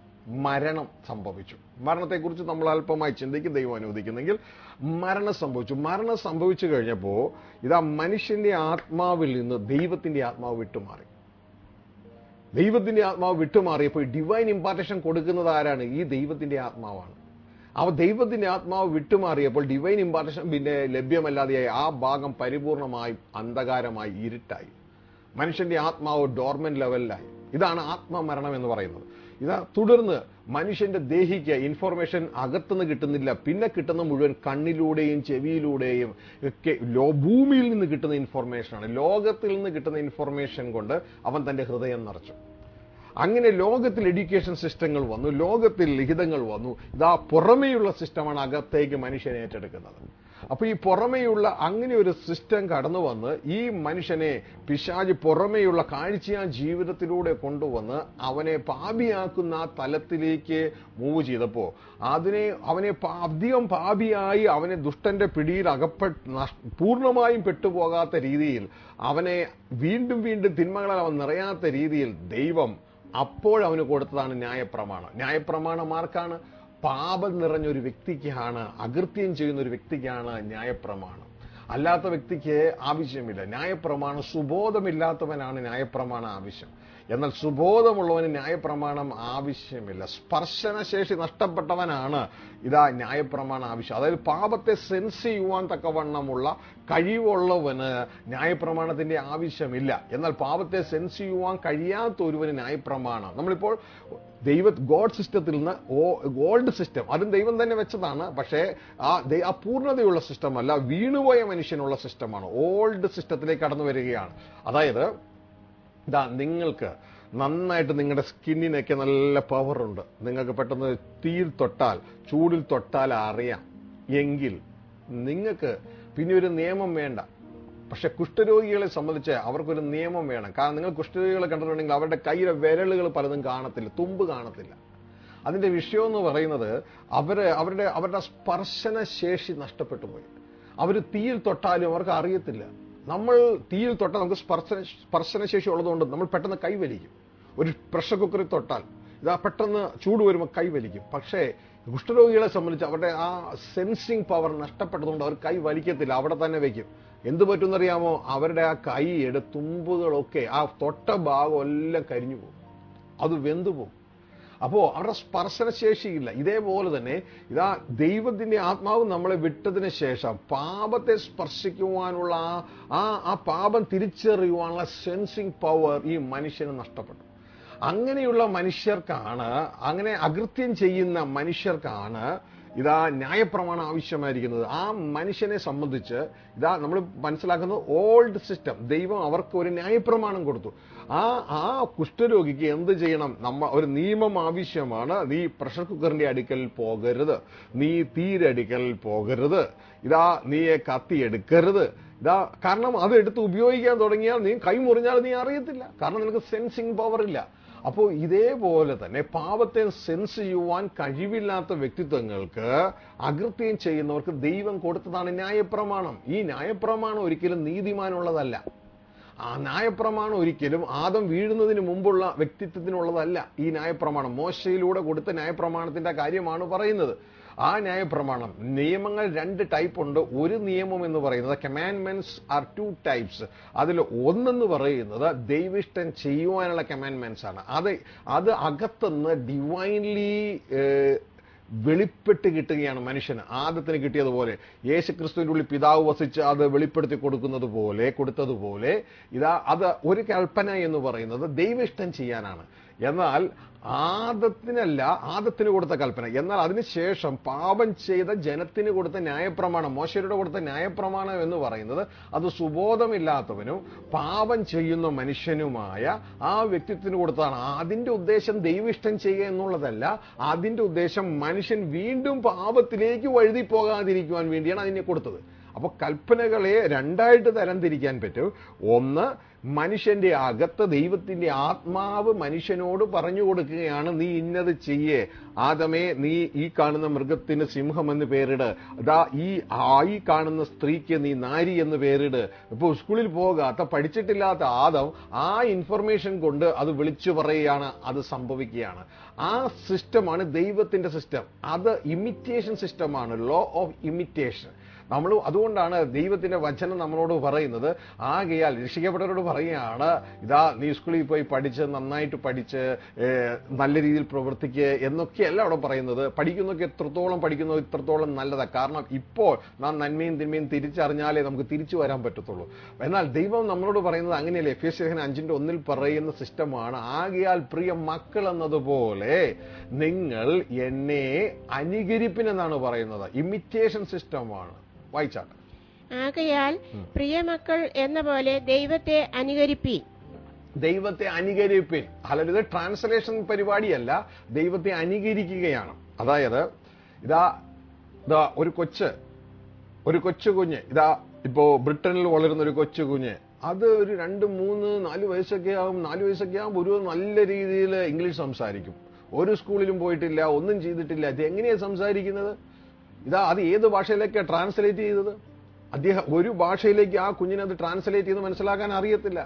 മരണം സംഭവിച്ചു മരണത്തെക്കുറിച്ച് നമ്മൾ അല്പമായി ചിന്തിക്കും ദൈവം അനുവദിക്കുന്നെങ്കിൽ മരണം സംഭവിച്ചു മരണം സംഭവിച്ചു കഴിഞ്ഞപ്പോൾ ഇതാ മനുഷ്യന്റെ ആത്മാവിൽ നിന്ന് ദൈവത്തിന്റെ ആത്മാവ് വിട്ടുമാറി ദൈവത്തിന്റെ ആത്മാവ് വിട്ടുമാറിയപ്പോൾ ഡിവൈൻ ഇമ്പാർട്ടേഷൻ കൊടുക്കുന്നത് ആരാണ് ഈ ദൈവത്തിന്റെ ആത്മാവാണ് അവ ദൈവത്തിന്റെ ആത്മാവ് വിട്ടുമാറിയപ്പോൾ ഡിവൈൻ ഇമ്പാർട്ടേഷൻ പിന്നെ ലഭ്യമല്ലാതെയായി ആ ഭാഗം പരിപൂർണമായി അന്ധകാരമായി ഇരുട്ടായി മനുഷ്യന്റെ ആത്മാവ് ഡോർമൻ ലെവലിലായി ഇതാണ് ആത്മമരണം എന്ന് പറയുന്നത് ഇതാ തുടർന്ന് മനുഷ്യന്റെ ദേഹിക്ക് ഇൻഫർമേഷൻ അകത്തുനിന്ന് കിട്ടുന്നില്ല പിന്നെ കിട്ടുന്ന മുഴുവൻ കണ്ണിലൂടെയും ചെവിയിലൂടെയും ഒക്കെ ലോ ഭൂമിയിൽ നിന്ന് കിട്ടുന്ന ഇൻഫർമേഷനാണ് ലോകത്തിൽ നിന്ന് കിട്ടുന്ന ഇൻഫർമേഷൻ കൊണ്ട് അവൻ തന്റെ ഹൃദയം നിറച്ചു അങ്ങനെ ലോകത്തിൽ എഡ്യൂക്കേഷൻ സിസ്റ്റങ്ങൾ വന്നു ലോകത്തിൽ ലിഖിതങ്ങൾ വന്നു ഇതാ പുറമേയുള്ള സിസ്റ്റമാണ് അകത്തേക്ക് മനുഷ്യനെ ഏറ്റെടുക്കുന്നത് അപ്പൊ ഈ പുറമേയുള്ള അങ്ങനെ ഒരു സിസ്റ്റം കടന്നു വന്ന് ഈ മനുഷ്യനെ പിശാജ് പുറമേയുള്ള കാഴ്ചയാ ജീവിതത്തിലൂടെ കൊണ്ടുവന്ന് അവനെ പാപിയാക്കുന്ന ആ തലത്തിലേക്ക് മൂവ് ചെയ്തപ്പോ അതിനെ അവനെ പാ- അധികം പാപിയായി അവനെ ദുഷ്ടന്റെ പിടിയിൽ അകപ്പെട്ട് നഷ്- പൂർണ്ണമായും പെട്ടുപോകാത്ത രീതിയിൽ അവനെ വീണ്ടും വീണ്ടും തിന്മകളാൽ അവൻ നിറയാത്ത രീതിയിൽ ദൈവം അപ്പോൾ അവന് കൊടുത്തതാണ് ന്യായപ്രമാണം ന്യായപ്രമാണം ആർക്കാണ് പാപം നിറഞ്ഞ ഒരു വ്യക്തിക്കാണ് അകൃത്യം ചെയ്യുന്ന ഒരു വ്യക്തിക്കാണ് ന്യായപ്രമാണം അല്ലാത്ത വ്യക്തിക്ക് ആവശ്യമില്ല ന്യായപ്രമാണം സുബോധമില്ലാത്തവനാണ് ന്യായപ്രമാണം ആവശ്യം എന്നാൽ സുബോധമുള്ളവന് ന്യായപ്രമാണം ആവശ്യമില്ല സ്പർശനശേഷി നഷ്ടപ്പെട്ടവനാണ് ഇതാ ന്യായപ്രമാണം ആവശ്യം അതായത് പാപത്തെ സെൻസ് ചെയ്യുവാൻ തക്കവണ്ണമുള്ള കഴിവുള്ളവന് ന്യായപ്രമാണത്തിന്റെ ആവശ്യമില്ല എന്നാൽ പാപത്തെ സെൻസ് ചെയ്യുവാൻ കഴിയാത്ത ഒരുവന് ന്യായപ്രമാണം നമ്മളിപ്പോൾ ദൈവ ഗോഡ് സിസ്റ്റത്തിൽ നിന്ന് ഓൾഡ് സിസ്റ്റം അതും ദൈവം തന്നെ വെച്ചതാണ് പക്ഷേ ആ ദൈ- ആ പൂർണ്ണതയുള്ള സിസ്റ്റം അല്ല വീണുപോയ മനുഷ്യനുള്ള സിസ്റ്റമാണ് ഓൾഡ് സിസ്റ്റത്തിലേക്ക് കടന്നു വരികയാണ് അതായത് ഇതാ നിങ്ങൾക്ക് നന്നായിട്ട് നിങ്ങളുടെ സ്കിന്നിനൊക്കെ നല്ല പവറുണ്ട് നിങ്ങൾക്ക് പെട്ടെന്ന് തീയിൽ തൊട്ടാൽ ചൂടിൽ തൊട്ടാൽ അറിയാം എങ്കിൽ നിങ്ങൾക്ക് പിന്നെ ഒരു നിയമം വേണ്ട പക്ഷെ കുഷ്ഠരോഗികളെ സംബന്ധിച്ച് അവർക്കൊരു നിയമം വേണം കാരണം നിങ്ങൾ കുഷ്ഠരോഗികളെ കണ്ടിട്ടുണ്ടെങ്കിൽ അവരുടെ കയ്യിലെ വിരലുകൾ പലതും കാണത്തില്ല തുമ്പ് കാണത്തില്ല അതിന്റെ വിഷയം എന്ന് പറയുന്നത് അവര് അവരുടെ അവരുടെ സ്പർശന ശേഷി നഷ്ടപ്പെട്ടു പോയി അവർ തീയിൽ തൊട്ടാലും അവർക്ക് അറിയത്തില്ല നമ്മൾ തീയിൽ തൊട്ടാൽ നമുക്ക് സ്പർശന സ്പർശനശേഷി ഉള്ളതുകൊണ്ട് നമ്മൾ പെട്ടെന്ന് കൈവലിക്കും ഒരു പ്രഷർ കുക്കറിൽ തൊട്ടാൽ ഇതാ പെട്ടെന്ന് ചൂട് വരുമ്പോൾ കൈവലിക്കും പക്ഷേ കുഷ്ഠരോഗികളെ സംബന്ധിച്ച് അവരുടെ ആ സെൻസിങ് പവർ നഷ്ടപ്പെട്ടതുകൊണ്ട് അവർ കൈ വലിക്കത്തില്ല അവിടെ തന്നെ വെക്കും എന്ത് പറ്റുമെന്നറിയാമോ അവരുടെ ആ കൈയുടെ തുമ്പുകളൊക്കെ ആ തൊട്ട ഭാഗം എല്ലാം കരിഞ്ഞു പോകും അത് വെന്തു പോകും അപ്പോ അവരുടെ സ്പർശനശേഷിയില്ല ഇതേപോലെ തന്നെ ഇതാ ദൈവത്തിന്റെ ആത്മാവ് നമ്മളെ വിട്ടതിന് ശേഷം പാപത്തെ സ്പർശിക്കുവാനുള്ള ആ- ആ ആ പാപം തിരിച്ചറിയുവാനുള്ള സെൻസിങ് പവർ ഈ മനുഷ്യന് നഷ്ടപ്പെട്ടു അങ്ങനെയുള്ള മനുഷ്യർക്കാണ് അങ്ങനെ അകൃത്യം ചെയ്യുന്ന മനുഷ്യർക്കാണ് ഇതാ ന്യായപ്രമാണം ആവശ്യമായിരിക്കുന്നത് ആ മനുഷ്യനെ സംബന്ധിച്ച് ഇതാ നമ്മൾ മനസ്സിലാക്കുന്നത് ഓൾഡ് സിസ്റ്റം ദൈവം അവർക്ക് ഒരു ന്യായപ്രമാണം കൊടുത്തു ആ ആ കുഷ്ഠരോഗിക്ക് എന്ത് ചെയ്യണം നമ്മ ഒരു നിയമം ആവശ്യമാണ് നീ പ്രഷർ കുക്കറിന്റെ അടുക്കൽ പോകരുത് നീ തീരടുക്കൽ പോകരുത് ഇതാ നീ കത്തി എടുക്കരുത് ഇതാ കാരണം അത് എടുത്ത് ഉപയോഗിക്കാൻ തുടങ്ങിയാൽ നീ കൈ മുറിഞ്ഞാൽ നീ അറിയത്തില്ല കാരണം നിനക്ക് സെൻസിങ് പവർ ഇല്ല അപ്പോൾ ഇതേപോലെ തന്നെ പാപത്തെ സെൻസ് ചെയ്യുവാൻ കഴിവില്ലാത്ത വ്യക്തിത്വങ്ങൾക്ക് അകൃത്യം ചെയ്യുന്നവർക്ക് ദൈവം കൊടുത്തതാണ് ന്യായപ്രമാണം ഈ ന്യായപ്രമാണം ഒരിക്കലും നീതിമാനുള്ളതല്ല ആ ന്യായപ്രമാണം ഒരിക്കലും ആദം വീഴുന്നതിന് മുമ്പുള്ള വ്യക്തിത്വത്തിനുള്ളതല്ല ഈ ന്യായപ്രമാണം മോശയിലൂടെ കൊടുത്ത ന്യായപ്രമാണത്തിന്റെ കാര്യമാണ് പറയുന്നത് ആ ന്യായപ്രമാണം നിയമങ്ങൾ രണ്ട് ടൈപ്പ് ഉണ്ട് ഒരു നിയമം എന്ന് പറയുന്നത് കമാൻഡ്മെന്റ്സ് ആർ ടു ടൈപ്സ് അതിൽ ഒന്നെന്ന് പറയുന്നത് ദൈവിഷ്ടം ചെയ്യുവാനുള്ള കമാൻഡ്മെന്റ്സ് ആണ് അത് അത് അകത്തുനിന്ന് ഡിവൈൻലി വെളിപ്പെട്ട് കിട്ടുകയാണ് മനുഷ്യന് ആദത്തിന് കിട്ടിയതുപോലെ യേശു ക്രിസ്തുവിന്റെ ഉള്ളിൽ പിതാവ് വസിച്ച് അത് വെളിപ്പെടുത്തി കൊടുക്കുന്നത് പോലെ കൊടുത്തതുപോലെ ഇതാ അത് ഒരു കൽപ്പന എന്ന് പറയുന്നത് ദൈവിഷ്ടം ചെയ്യാനാണ് എന്നാൽ ആദത്തിനല്ല ആദത്തിന് കൊടുത്ത കൽപ്പന എന്നാൽ അതിനുശേഷം പാപം ചെയ്ത ജനത്തിന് കൊടുത്ത ന്യായപ്രമാണം മോശയുടെ കൊടുത്ത ന്യായപ്രമാണം എന്ന് പറയുന്നത് അത് സുബോധമില്ലാത്തവനും പാപം ചെയ്യുന്ന മനുഷ്യനുമായ ആ വ്യക്തിത്വത്തിന് കൊടുത്തതാണ് അതിന്റെ ഉദ്ദേശം ദൈവിഷ്ടം ചെയ്യുക എന്നുള്ളതല്ല അതിന്റെ ഉദ്ദേശം മനുഷ്യൻ വീണ്ടും പാപത്തിലേക്ക് വഴുതി പോകാതിരിക്കുവാൻ വേണ്ടിയാണ് അതിനെ കൊടുത്തത് അപ്പൊ കൽപ്പനകളെ രണ്ടായിട്ട് തരംതിരിക്കാൻ പറ്റും ഒന്ന് മനുഷ്യന്റെ അകത്ത് ദൈവത്തിന്റെ ആത്മാവ് മനുഷ്യനോട് പറഞ്ഞു കൊടുക്കുകയാണ് നീ ഇന്നത് ചെയ്യേ ആദമേ നീ ഈ കാണുന്ന മൃഗത്തിന് സിംഹം എന്ന് പേരിട് അതാ ഈ ആ ഈ കാണുന്ന സ്ത്രീക്ക് നീ നാരി എന്ന് പേരിട് ഇപ്പോൾ സ്കൂളിൽ പോകാത്ത പഠിച്ചിട്ടില്ലാത്ത ആദം ആ ഇൻഫർമേഷൻ കൊണ്ട് അത് വിളിച്ചു പറയുകയാണ് അത് സംഭവിക്കുകയാണ് ആ സിസ്റ്റമാണ് ദൈവത്തിന്റെ സിസ്റ്റം അത് ഇമിറ്റേഷൻ സിസ്റ്റമാണ് ലോ ഓഫ് ഇമിറ്റേഷൻ നമ്മൾ അതുകൊണ്ടാണ് ദൈവത്തിന്റെ വചനം നമ്മളോട് പറയുന്നത് ആകയാൽ രക്ഷിക്കപ്പെട്ടവരോട് പറയുകയാണ് ഇതാ നീ സ്കൂളിൽ പോയി പഠിച്ച് നന്നായിട്ട് പഠിച്ച് ഏഹ്, നല്ല രീതിയിൽ പ്രവർത്തിക്കുക എന്നൊക്കെയല്ല അവിടെ പറയുന്നത് പഠിക്കുന്നൊക്കെ എത്രത്തോളം പഠിക്കുന്നോ ഇത്രത്തോളം നല്ലതാണ് കാരണം ഇപ്പോൾ നാം നന്മയും തിന്മയും തിരിച്ചറിഞ്ഞാലേ നമുക്ക് തിരിച്ചു വരാൻ പറ്റത്തുള്ളൂ എന്നാൽ ദൈവം നമ്മളോട് പറയുന്നത് അങ്ങനെയല്ലേ എഫേസ്യൻ അഞ്ചിന്റെ ഒന്നിൽ പറയുന്ന സിസ്റ്റമാണ് ആകയാൽ പ്രിയ മക്കൾ എന്നതുപോലെ നിങ്ങൾ എന്നെ അനുകരിപ്പിനെന്നാണ് പറയുന്നത് ഇമിറ്റേഷൻ സിസ്റ്റമാണ് വായിച്ചാട്ടെ ആകയാൽ പ്രിയമക്കൾ എന്ന പോലെ ദൈവത്തെ അനുകരിപ്പീൻ ദൈവത്തെ അനുകരിപ്പിൻ അല്ല ഇത് ട്രാൻസ്ലേഷൻ പരിപാടിയല്ല ദൈവത്തെ അനുകരിക്കുകയാണ് അതായത് ഇതാ ഇതാ ഒരു കൊച്ച് ഒരു കൊച്ചു കുഞ്ഞ് ഇതാ ഇപ്പോ ബ്രിട്ടനിൽ വളരുന്ന ഒരു കൊച്ചു കുഞ്ഞ് അത് ഒരു രണ്ട് മൂന്ന് നാല് വയസ്സൊക്കെ ആകും നാല് വയസ്സൊക്കെ ആകുമ്പോൾ ഒരു നല്ല രീതിയിൽ ഇംഗ്ലീഷ് സംസാരിക്കും ഒരു സ്കൂളിലും പോയിട്ടില്ല ഒന്നും ചെയ്തിട്ടില്ല ഇത് എങ്ങനെയാ സംസാരിക്കുന്നത് ഇതാ അത് ഏത് ഭാഷയിലേക്കാണ് ട്രാൻസ്ലേറ്റ് ചെയ്തത് അദ്ദേഹം ഒരു ഭാഷയിലേക്ക് ആ കുഞ്ഞിനെ അത് ട്രാൻസ്ലേറ്റ് ചെയ്ത് മനസ്സിലാക്കാൻ അറിയത്തില്ല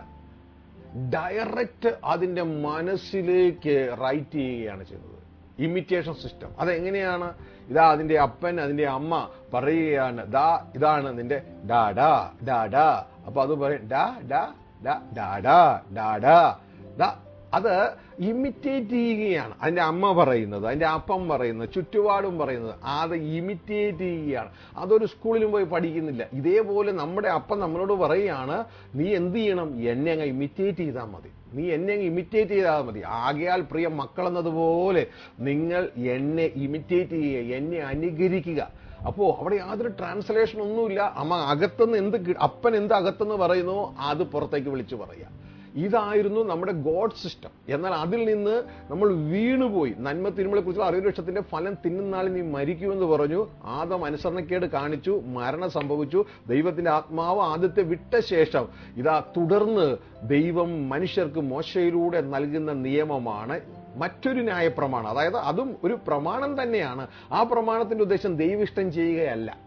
ഡയറക്റ്റ് അതിന്റെ മനസ്സിലേക്ക് റൈറ്റ് ചെയ്യുകയാണ് ചെയ്യുന്നത് ഇമിറ്റേഷൻ സിസ്റ്റം അതെങ്ങനെയാണ് ഇതാ അതിന്റെ അപ്പൻ അതിന്റെ അമ്മ പറയുകയാണ് ദാ ഇതാണ് നിന്റെ ഡാഡാ ഡാഡാ അപ്പൊ അത് പറയും ഡാ ഡാ ഡാ ഡാഡാ ഡാഡാ ദാ അത് ഇമിറ്റേറ്റ് ചെയ്യുകയാണ് അതിന്റെ അമ്മ പറയുന്നത് അതിന്റെ അപ്പം പറയുന്നത് ചുറ്റുപാടും പറയുന്നത് അത് ഇമിറ്റേറ്റ് ചെയ്യുകയാണ് അതൊരു സ്കൂളിലും പോയി പഠിക്കുന്നില്ല ഇതേപോലെ നമ്മുടെ അപ്പം നമ്മളോട് പറയുകയാണ് നീ എന്ത് ചെയ്യണം എന്നെ അങ്ങ് ഇമിറ്റേറ്റ് ചെയ്താൽ മതി നീ എന്നെ അങ്ങ് ഇമിറ്റേറ്റ് ചെയ്താൽ മതി ആകയാൽ പ്രിയ മക്കൾ എന്നതുപോലെ നിങ്ങൾ എന്നെ ഇമിറ്റേറ്റ് ചെയ്യുക എന്നെ അനുകരിക്കുക അപ്പോ അവിടെ യാതൊരു ട്രാൻസ്ലേഷൻ ഒന്നുമില്ല അമ്മ അകത്തുനിന്ന് എന്ത് കി- അപ്പൻ എന്ത് അകത്തുനിന്ന് പറയുന്നു അത് പുറത്തേക്ക് വിളിച്ചു പറയുക ഇതായിരുന്നു നമ്മുടെ ഗോഡ് സിസ്റ്റം എന്നാൽ അതിൽ നിന്ന് നമ്മൾ വീണുപോയി നന്മ തിന്മകളെ കുറിച്ചുള്ള അറിവുവൃക്ഷത്തിന്റെ ഫലം തിന്നുന്നാളിൽ നീ മരിക്കുമെന്ന് പറഞ്ഞു ആദം അനുസരണക്കേട് കാണിച്ചു മരണം സംഭവിച്ചു ദൈവത്തിന്റെ ആത്മാവ് ആദ്യത്തെ വിട്ട ശേഷം ഇതാ തുടർന്ന് ദൈവം മനുഷ്യർക്ക് മോശയിലൂടെ നൽകുന്ന നിയമമാണ് മറ്റൊരു ന്യായപ്രമാണം അതായത് അതും ഒരു പ്രമാണം തന്നെയാണ് ആ പ്രമാണത്തിന്റെ ഉദ്ദേശം ദൈവിഷ്ടം ചെയ്യുകയല്ല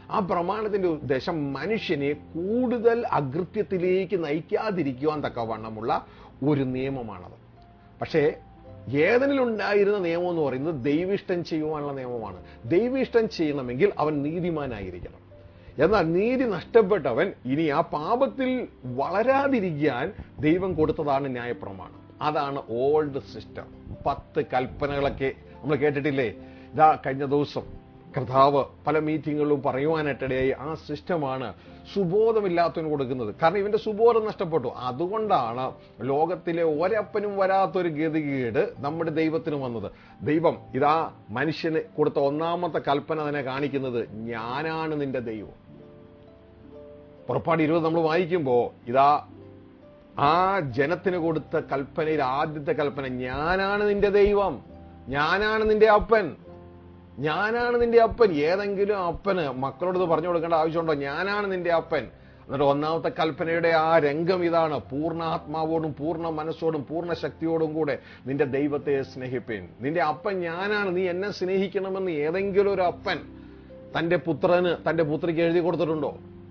ആ പ്രമാണത്തിന്റെ ഉദ്ദേശം മനുഷ്യനെ കൂടുതൽ അകൃത്യത്തിലേക്ക് നയിക്കാതിരിക്കുവാൻ തക്കവണ്ണമുള്ള ഒരു നിയമമാണത് പക്ഷേ ഏതനിലുണ്ടായിരുന്ന നിയമം എന്ന് പറയുന്നത് ദൈവിഷ്ടം ചെയ്യുവാനുള്ള നിയമമാണ് ദൈവിഷ്ടം ചെയ്യണമെങ്കിൽ അവൻ നീതിമാനായിരിക്കണം എന്നാൽ നീതി നഷ്ടപ്പെട്ടവൻ ഇനി ആ പാപത്തിൽ വളരാതിരിക്കാൻ ദൈവം കൊടുത്തതാണ് ന്യായപ്രമാണം അതാണ് ഓൾഡ് സിസ്റ്റം പത്ത് കൽപ്പനകളൊക്കെ നമ്മൾ കേട്ടിട്ടില്ലേ ഇതാ കഴിഞ്ഞ ദിവസം കർത്താവ് പല മീറ്റിങ്ങുകളിലും പറയുവാനായിട്ടിടയായി ആ സിസ്റ്റമാണ് സുബോധമില്ലാത്തവന് കൊടുക്കുന്നത് കാരണം ഇവന്റെ സുബോധം നഷ്ടപ്പെട്ടു അതുകൊണ്ടാണ് ലോകത്തിലെ ഒരപ്പനും വരാത്തൊരു ഗതികേട് നമ്മുടെ ദൈവത്തിന് വന്നത് ദൈവം ഇതാ മനുഷ്യന് കൊടുത്ത ഒന്നാമത്തെ കൽപ്പന തന്നെ കാണിക്കുന്നത് ഞാനാണ് നിന്റെ ദൈവം പുറപ്പാട് ഇരുപത് നമ്മൾ വായിക്കുമ്പോൾ ഇതാ ആ ജനത്തിന് കൊടുത്ത കൽപ്പനയിൽ ആദ്യത്തെ കൽപ്പന ഞാനാണ് നിന്റെ ദൈവം ഞാനാണ് നിന്റെ അപ്പൻ ഞാനാണ് നിന്റെ അപ്പൻ ഏതെങ്കിലും അപ്പന് മക്കളോട് ഇത് പറഞ്ഞു കൊടുക്കേണ്ട ആവശ്യമുണ്ടോ ഞാനാണ് നിന്റെ അപ്പൻ എന്നിട്ട് ഒന്നാമത്തെ കൽപ്പനയുടെ ആ രംഗം ഇതാണ് പൂർണ്ണാത്മാവോടും പൂർണ്ണ മനസ്സോടും പൂർണ്ണ ശക്തിയോടും കൂടെ നിന്റെ ദൈവത്തെ സ്നേഹിപ്പേൻ നിന്റെ അപ്പൻ ഞാനാണ് നീ എന്നെ സ്നേഹിക്കണമെന്ന് ഏതെങ്കിലും ഒരു അപ്പൻ തന്റെ പുത്രന് തന്റെ പുത്രിക്ക് എഴുതി കൊടുത്തിട്ടുണ്ടോ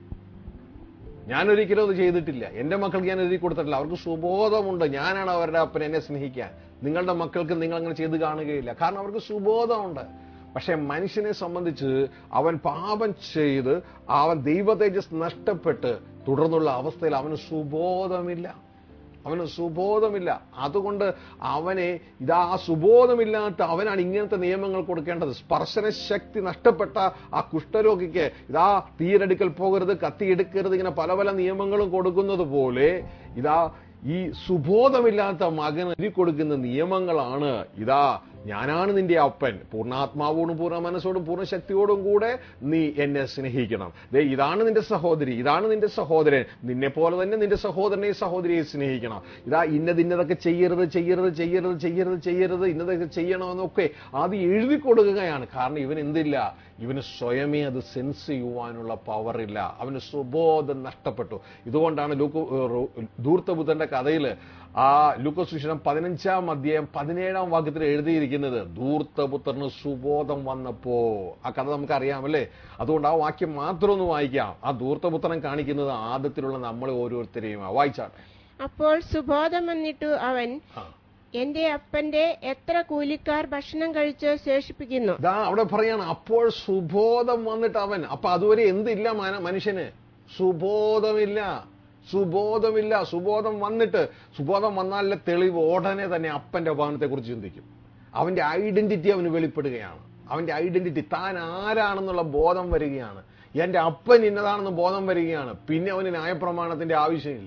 ഞാൻ ഒരിക്കലും അത് ചെയ്തിട്ടില്ല എന്റെ മക്കൾക്ക് ഞാൻ എഴുതി കൊടുത്തിട്ടില്ല അവർക്ക് സുബോധമുണ്ട് ഞാനാണ് അവരുടെ അപ്പൻ എന്നെ സ്നേഹിക്കാൻ നിങ്ങളുടെ മക്കൾക്ക് നിങ്ങൾ അങ്ങനെ ചെയ്ത് കാണുകയില്ല കാരണം അവർക്ക് സുബോധമുണ്ട് പക്ഷെ മനുഷ്യനെ സംബന്ധിച്ച് അവൻ പാപം ചെയ്ത് അവൻ ദൈവ തേജസ് നഷ്ടപ്പെട്ട് തുടർന്നുള്ള അവസ്ഥയിൽ അവന് സുബോധമില്ല അവന് സുബോധമില്ല അതുകൊണ്ട് അവനെ ഇതാ ആ സുബോധമില്ലാത്ത അവനാണ് ഇങ്ങനത്തെ നിയമങ്ങൾ കൊടുക്കേണ്ടത് സ്പർശന ശക്തി നഷ്ടപ്പെട്ട ആ കുഷ്ഠരോഗിക്ക് ഇതാ തീരെടുക്കൽ പോകരുത് കത്തിയെടുക്കരുത് ഇങ്ങനെ പല പല നിയമങ്ങളും കൊടുക്കുന്നത് പോലെ ഇതാ ഈ സുബോധമില്ലാത്ത മകന് എഴുതി കൊടുക്കുന്ന നിയമങ്ങളാണ് ഇതാ ഞാനാണ് നിന്റെ അപ്പൻ പൂർണ്ണാത്മാവോടും പൂർണ്ണ മനസ്സോടും പൂർണ്ണ ശക്തിയോടും കൂടെ നീ എന്നെ സ്നേഹിക്കണം ദേ ഇതാണ് നിന്റെ സഹോദരി ഇതാണ് നിന്റെ സഹോദരൻ നിന്നെ പോലെ തന്നെ നിന്റെ സഹോദരനെയും സഹോദരിയെ സ്നേഹിക്കണം ഇതാ ഇന്നത് ഇന്നതൊക്കെ ചെയ്യരുത് ചെയ്യരുത് ചെയ്യരുത് ചെയ്യരുത് ചെയ്യരുത് ഇന്നതൊക്കെ ചെയ്യണമെന്നൊക്കെ ആദ്യം എഴുതി കൊടുക്കുകയാണ് കാരണം ഇവൻ എന്തില്ല ഇവന് സ്വയമേ അത് സെൻസ് ചെയ്യുവാനുള്ള പവറില്ല അവന് സുബോധം നഷ്ടപ്പെട്ടു ഇതുകൊണ്ടാണ് ലൂക്കു ധൂർത്തബുദ്ധന്റെ കഥയിൽ ആ ലൂക്കസുഷനം പതിനഞ്ചാം അധ്യായം പതിനേഴാം വാക്യത്തിൽ എഴുതിയിരിക്കുന്നത് ധൂർത്തപുത്രന് സുബോധം വന്നപ്പോ ആ കഥ നമുക്ക് അറിയാമല്ലേ അതുകൊണ്ട് ആ വാക്യം മാത്രം ഒന്ന് വായിക്കാം ആ ധൂർത്തപുത്രൻ കാണിക്കുന്നത് ആദത്തിലുള്ള നമ്മളെ ഓരോരുത്തരെയും വായിച്ചാട്ടെ അപ്പോൾ സുബോധം വന്നിട്ടു അവൻ ആ. എന്റെ അപ്പന്റെ എത്ര കൂലിക്കാർ ഭക്ഷണം കഴിച്ച് ശേഷിപ്പിക്കുന്നു ഇതാ അവിടെ പറയാണ് അപ്പോൾ സുബോധം വന്നിട്ട് അവൻ അപ്പൊ അതുവരെ എന്തില്ല മന- മനുഷ്യന് സുബോധമില്ല സുബോധമില്ല സുബോധം വന്നിട്ട് സുബോധം വന്നാലുള്ള തെളിവ് ഉടനെ തന്നെ അപ്പന്റെ ഭവനത്തെ കുറിച്ച് ചിന്തിക്കും അവന്റെ ഐഡന്റിറ്റി അവന് വെളിപ്പെടുകയാണ് അവന്റെ ഐഡന്റിറ്റി താൻ ആരാണെന്നുള്ള ബോധം വരികയാണ് എന്റെ അപ്പൻ ഇന്നതാണെന്ന് ബോധം വരികയാണ് പിന്നെ അവന് ന്യായപ്രമാണത്തിന്റെ ആവശ്യമില്ല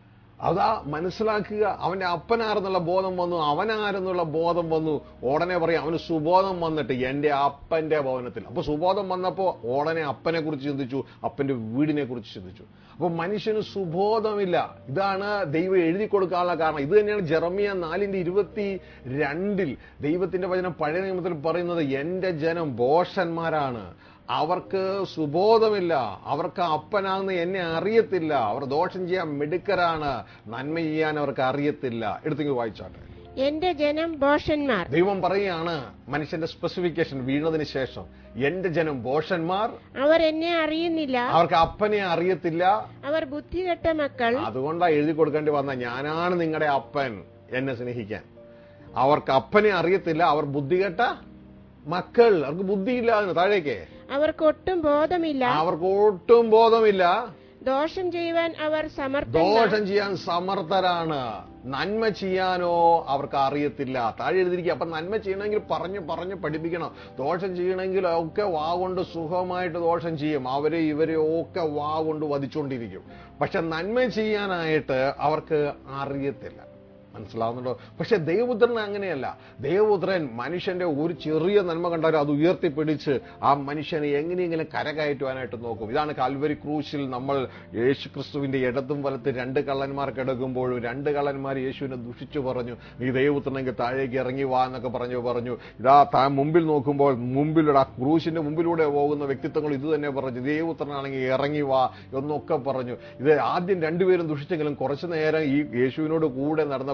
അതാ മനസ്സിലാക്കുക അവന്റെ അപ്പനാരെന്നുള്ള ബോധം വന്നു അവനാരെന്നുള്ള ബോധം വന്നു ഉടനെ പറയും അവന് സുബോധം വന്നിട്ട് എന്റെ അപ്പന്റെ ഭവനത്തിൽ അപ്പൊ സുബോധം വന്നപ്പോ ഉടനെ അപ്പനെ കുറിച്ച് ചിന്തിച്ചു അപ്പന്റെ വീടിനെ കുറിച്ച് ചിന്തിച്ചു അപ്പൊ മനുഷ്യന് സുബോധമില്ല ഇതാണ് ദൈവം എഴുതി കൊടുക്കാനുള്ള കാരണം ഇത് തന്നെയാണ് ജെറമിയ നാലിന്റെ ഇരുപത്തി രണ്ടിൽ ദൈവത്തിന്റെ വചനം പഴയ നിയമത്തിൽ പറയുന്നത് എന്റെ ജനം ബോഷന്മാരാണ് അവർക്ക് സുബോധമില്ല അവർക്ക് അപ്പനാന്ന് എന്നെ അറിയത്തില്ല അവർ ദോഷം ചെയ്യാൻ മിടുക്കരാണ് നന്മ ചെയ്യാൻ അവർക്ക് അറിയത്തില്ല എടുത്തെങ്കിൽ വായിച്ചാട്ടെ എന്റെ ജനം ഭോഷന്മാർ ദൈവം പറയുകയാണ് മനുഷ്യന്റെ സ്പെസിഫിക്കേഷൻ വീണതിന് ശേഷം എന്റെ ജനം ബോഷന്മാർ അവർ എന്നെ അറിയുന്നില്ല അവർക്ക് അപ്പനെ അറിയത്തില്ല അവർ ബുദ്ധികെട്ട മക്കൾ അതുകൊണ്ടാ എഴുതി കൊടുക്കേണ്ടി വന്ന ഞാനാണ് നിങ്ങളുടെ അപ്പൻ എന്നെ സ്നേഹിക്കാൻ അവർക്ക് അപ്പനെ അറിയത്തില്ല അവർ ബുദ്ധികെട്ട മക്കൾ അവർക്ക് ബുദ്ധിയില്ല അതിന് താഴേക്ക് അവർക്ക് ഒട്ടും ബോധമില്ല അവർക്ക് ഒട്ടും ബോധമില്ല ദോഷം ചെയ്യുവാൻ അവർ സമർത്ഥന്മാർ ദോഷം ചെയ്യാൻ സമർത്ഥരാണ് നന്മ ചെയ്യാനോ അവർക്ക് അറിയത്തില്ല താഴെ എഴുതിയിരിക്കുക അപ്പൊ നന്മ ചെയ്യണമെങ്കിൽ പറഞ്ഞു പറഞ്ഞു പഠിപ്പിക്കണം ദോഷം ചെയ്യണമെങ്കിൽ ഒക്കെ വാ കൊണ്ട് സുഖമായിട്ട് ദോഷം ചെയ്യും അവരെ ഇവരെ ഒക്കെ വാ കൊണ്ട് വധിച്ചുകൊണ്ടിരിക്കും പക്ഷെ നന്മ ചെയ്യാനായിട്ട് അവർക്ക് അറിയത്തില്ല മനസ്സിലാവുന്നുണ്ടോ പക്ഷെ ദേവപുത്രൻ അങ്ങനെയല്ല ദേവപുത്രൻ മനുഷ്യന്റെ ഒരു ചെറിയ നന്മ കണ്ടാലും അത് ഉയർത്തിപ്പിടിച്ച് ആ മനുഷ്യനെ എങ്ങനെയെങ്കിലും കരകയറ്റുവാനായിട്ട് നോക്കും ഇതാണ് കാൽവരി ക്രൂശിൽ നമ്മൾ യേശു ക്രിസ്തുവിന്റെ ഇടത്തും വലത്ത് രണ്ട് കള്ളന്മാർ കിടക്കുമ്പോഴും രണ്ട് കള്ളന്മാർ യേശുവിനെ ദുഷിച്ചു പറഞ്ഞു നീ ദേവപുത്രനെങ്കിൽ താഴേക്ക് ഇറങ്ങി വാ എന്നൊക്കെ പറഞ്ഞു പറഞ്ഞു ഇതാ താൻ മുമ്പിൽ നോക്കുമ്പോൾ മുമ്പിലൂടെ ആ ക്രൂശിന്റെ മുമ്പിലൂടെ പോകുന്ന വ്യക്തിത്വങ്ങൾ ഇത് തന്നെ പറഞ്ഞു ദേവപുത്രനാണെങ്കിൽ ഇറങ്ങി വാ എന്നൊക്കെ പറഞ്ഞു ഇത് ആദ്യം രണ്ടുപേരും ദുഷിച്ചെങ്കിലും കുറച്ചു നേരം ഈ യേശുവിനോട് കൂടെ നടന്നപ്പോൾ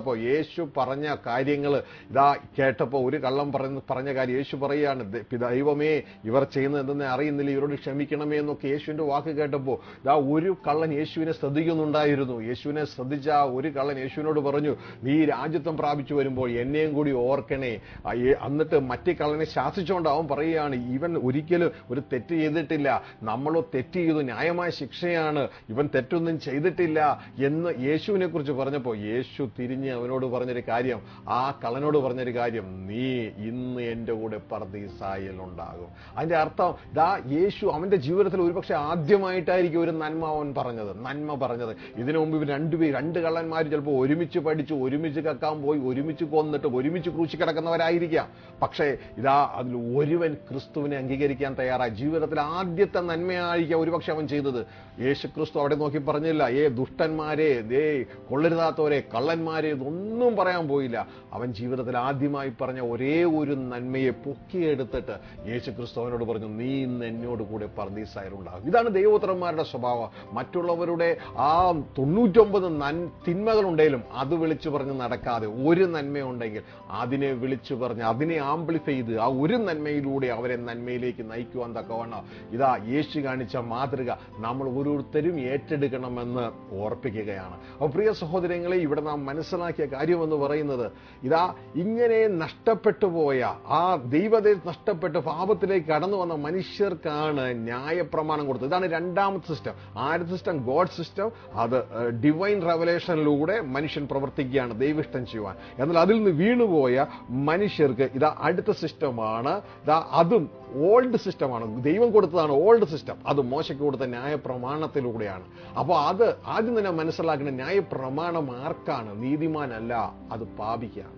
കേട്ടപ്പോൾ യേശു പറഞ്ഞ കാര്യങ്ങൾ ഇതാ കേട്ടപ്പോൾ ഒരു കള്ളം പറഞ്ഞ പറഞ്ഞ കാര്യം യേശു പറയുകയാണ് "ദ- ദൈവമേ ഇവർ ചെയ്യുന്നത് എന്തെന്ന് അറിയുന്നില്ല ഇവരോട് ക്ഷമിക്കണമേ എന്നൊക്കെ യേശുവിന്റെ വാക്ക് കേട്ടപ്പോൾ ഇതാ ഒരു കള്ളൻ യേശുവിനെ ശ്രദ്ധിക്കുന്നുണ്ടായിരുന്നു യേശുവിനെ ശ്രദ്ധിച്ച ആ ഒരു കള്ളൻ യേശുവിനോട് പറഞ്ഞു നീ രാജ്യത്വം പ്രാപിച്ചു വരുമ്പോൾ എന്നെയും കൂടി ഓർക്കണേ ആ, ഏ- എന്നിട്ട് മറ്റേ കള്ളനെ ശാസിച്ചുകൊണ്ട് അവൻ പറയുകയാണ് ഇവൻ ഒരിക്കലും ഒരു തെറ്റ് ചെയ്തിട്ടില്ല നമ്മളോ തെറ്റ് ചെയ്തു ന്യായമായ ശിക്ഷയാണ് ഇവൻ തെറ്റൊന്നും ചെയ്തിട്ടില്ല എന്ന് യേശുവിനെ കുറിച്ച് പറഞ്ഞപ്പോൾ യേശു തിരിഞ്ഞ് അവനോട് പറഞ്ഞൊരു കാര്യം ആ കള്ളനോട് പറഞ്ഞൊരു കാര്യം നീ ഇന്ന് എൻ്റെ കൂടെ പർദീസായിൽ ഉണ്ടാകും അതിന്റെ അർത്ഥം ദാ യേശു അവന്റെ ജീവിതത്തിൽ ഒരുപക്ഷെ ആദ്യമായിട്ടായിരിക്കും ഒരു നന്മ അവൻ പറഞ്ഞത് നന്മ പറഞ്ഞത് ഇതിനു മുമ്പ് ഇവർ രണ്ടുപേർ രണ്ട് കള്ളന്മാർ ചിലപ്പോൾ ഒരുമിച്ച് പഠിച്ചു ഒരുമിച്ച് കക്കാൻ പോയി ഒരുമിച്ച് കൊന്നിട്ട് ഒരുമിച്ച് ക്രൂശി കിടക്കുന്നവരായിരിക്കാം പക്ഷേ ഇതാ അതിൽ ഒരുവൻ ക്രിസ്തുവിനെ അംഗീകരിക്കാൻ തയ്യാറായി ജീവിതത്തിൽ ആദ്യത്തെ നന്മയായിരിക്കാം ഒരുപക്ഷെ അവൻ ചെയ്തത് യേശു ക്രിസ്തു അവിടെ നോക്കി പറഞ്ഞില്ല ഏ ദുഷ്ടന്മാരെ ദേ കൊള്ളരുതാത്തവരെ കള്ളന്മാരെ ഇതൊന്നും പറയാൻ പോയില്ല അവൻ ജീവിതത്തിൽ ആദ്യമായി പറഞ്ഞ ഒരേ ഒരു നന്മയെ പൊക്കിയെടുത്തിട്ട് യേശു ക്രിസ്തു അവനോട് പറഞ്ഞു നീ ഇന്ന് എന്നോട് കൂടെ പർദീസായാലുണ്ടാകും ഇതാണ് ദൈവോത്തരന്മാരുടെ സ്വഭാവം മറ്റുള്ളവരുടെ ആ തൊണ്ണൂറ്റൊമ്പത് നൻ തിന്മകളുണ്ടെങ്കിലും അത് വിളിച്ചു പറഞ്ഞ് നടക്കാതെ ഒരു നന്മയുണ്ടെങ്കിൽ അതിനെ വിളിച്ചു പറഞ്ഞ് അതിനെ ആംപ്ലിഫൈ ചെയ്ത് ആ ഒരു നന്മയിലൂടെ അവരെ നന്മയിലേക്ക് നയിക്കുവാൻ തക്കവണ്ണം ഇതാ യേശു കാണിച്ച മാതൃക നമ്മൾ ഓരോരുത്തരും ഏറ്റെടുക്കണമെന്ന് ഓർപ്പിക്കുകയാണ് അപ്പോൾ പ്രിയ സഹോദരങ്ങളെ ഇവിടെ നാം മനസ്സിലാക്കിയ കാര്യമെന്ന് പറയുന്നത് ഇതാ ഇങ്ങനെ നഷ്ടപ്പെട്ടു പോയ ആ ദൈവത്തെ നഷ്ടപ്പെട്ട് പാപത്തിലേക്ക് കടന്നു വന്ന മനുഷ്യർക്കാണ് ന്യായപ്രമാണം കൊടുത്തത് ഇതാണ് രണ്ടാമത്തെ സിസ്റ്റം ആദ്യത്തെ സിസ്റ്റം ഗോഡ് സിസ്റ്റം അത് ഡിവൈൻ റെവലേഷനിലൂടെ മനുഷ്യൻ പ്രവർത്തിക്കുകയാണ് ദൈവിഷ്ടം ചെയ്യുവാൻ എന്നാൽ അതിൽ നിന്ന് വീണുപോയ മനുഷ്യർക്ക് ഇതാ അടുത്ത സിസ്റ്റമാണ് ഇതാ അതും ഓൾഡ് സിസ്റ്റമാണ് ദൈവം കൊടുത്തതാണ് ഓൾഡ് സിസ്റ്റം അത് മോശയ്ക്ക് കൊടുത്ത ന്യായപ്രമാണത്തിലൂടെയാണ് അപ്പോൾ അത് ആദ്യം തന്നെ മനസ്സിലാക്കേണ്ട ന്യായപ്രമാണം ആർക്കാണ് നീതിമാനല്ല അത് പാപിക്കാണ്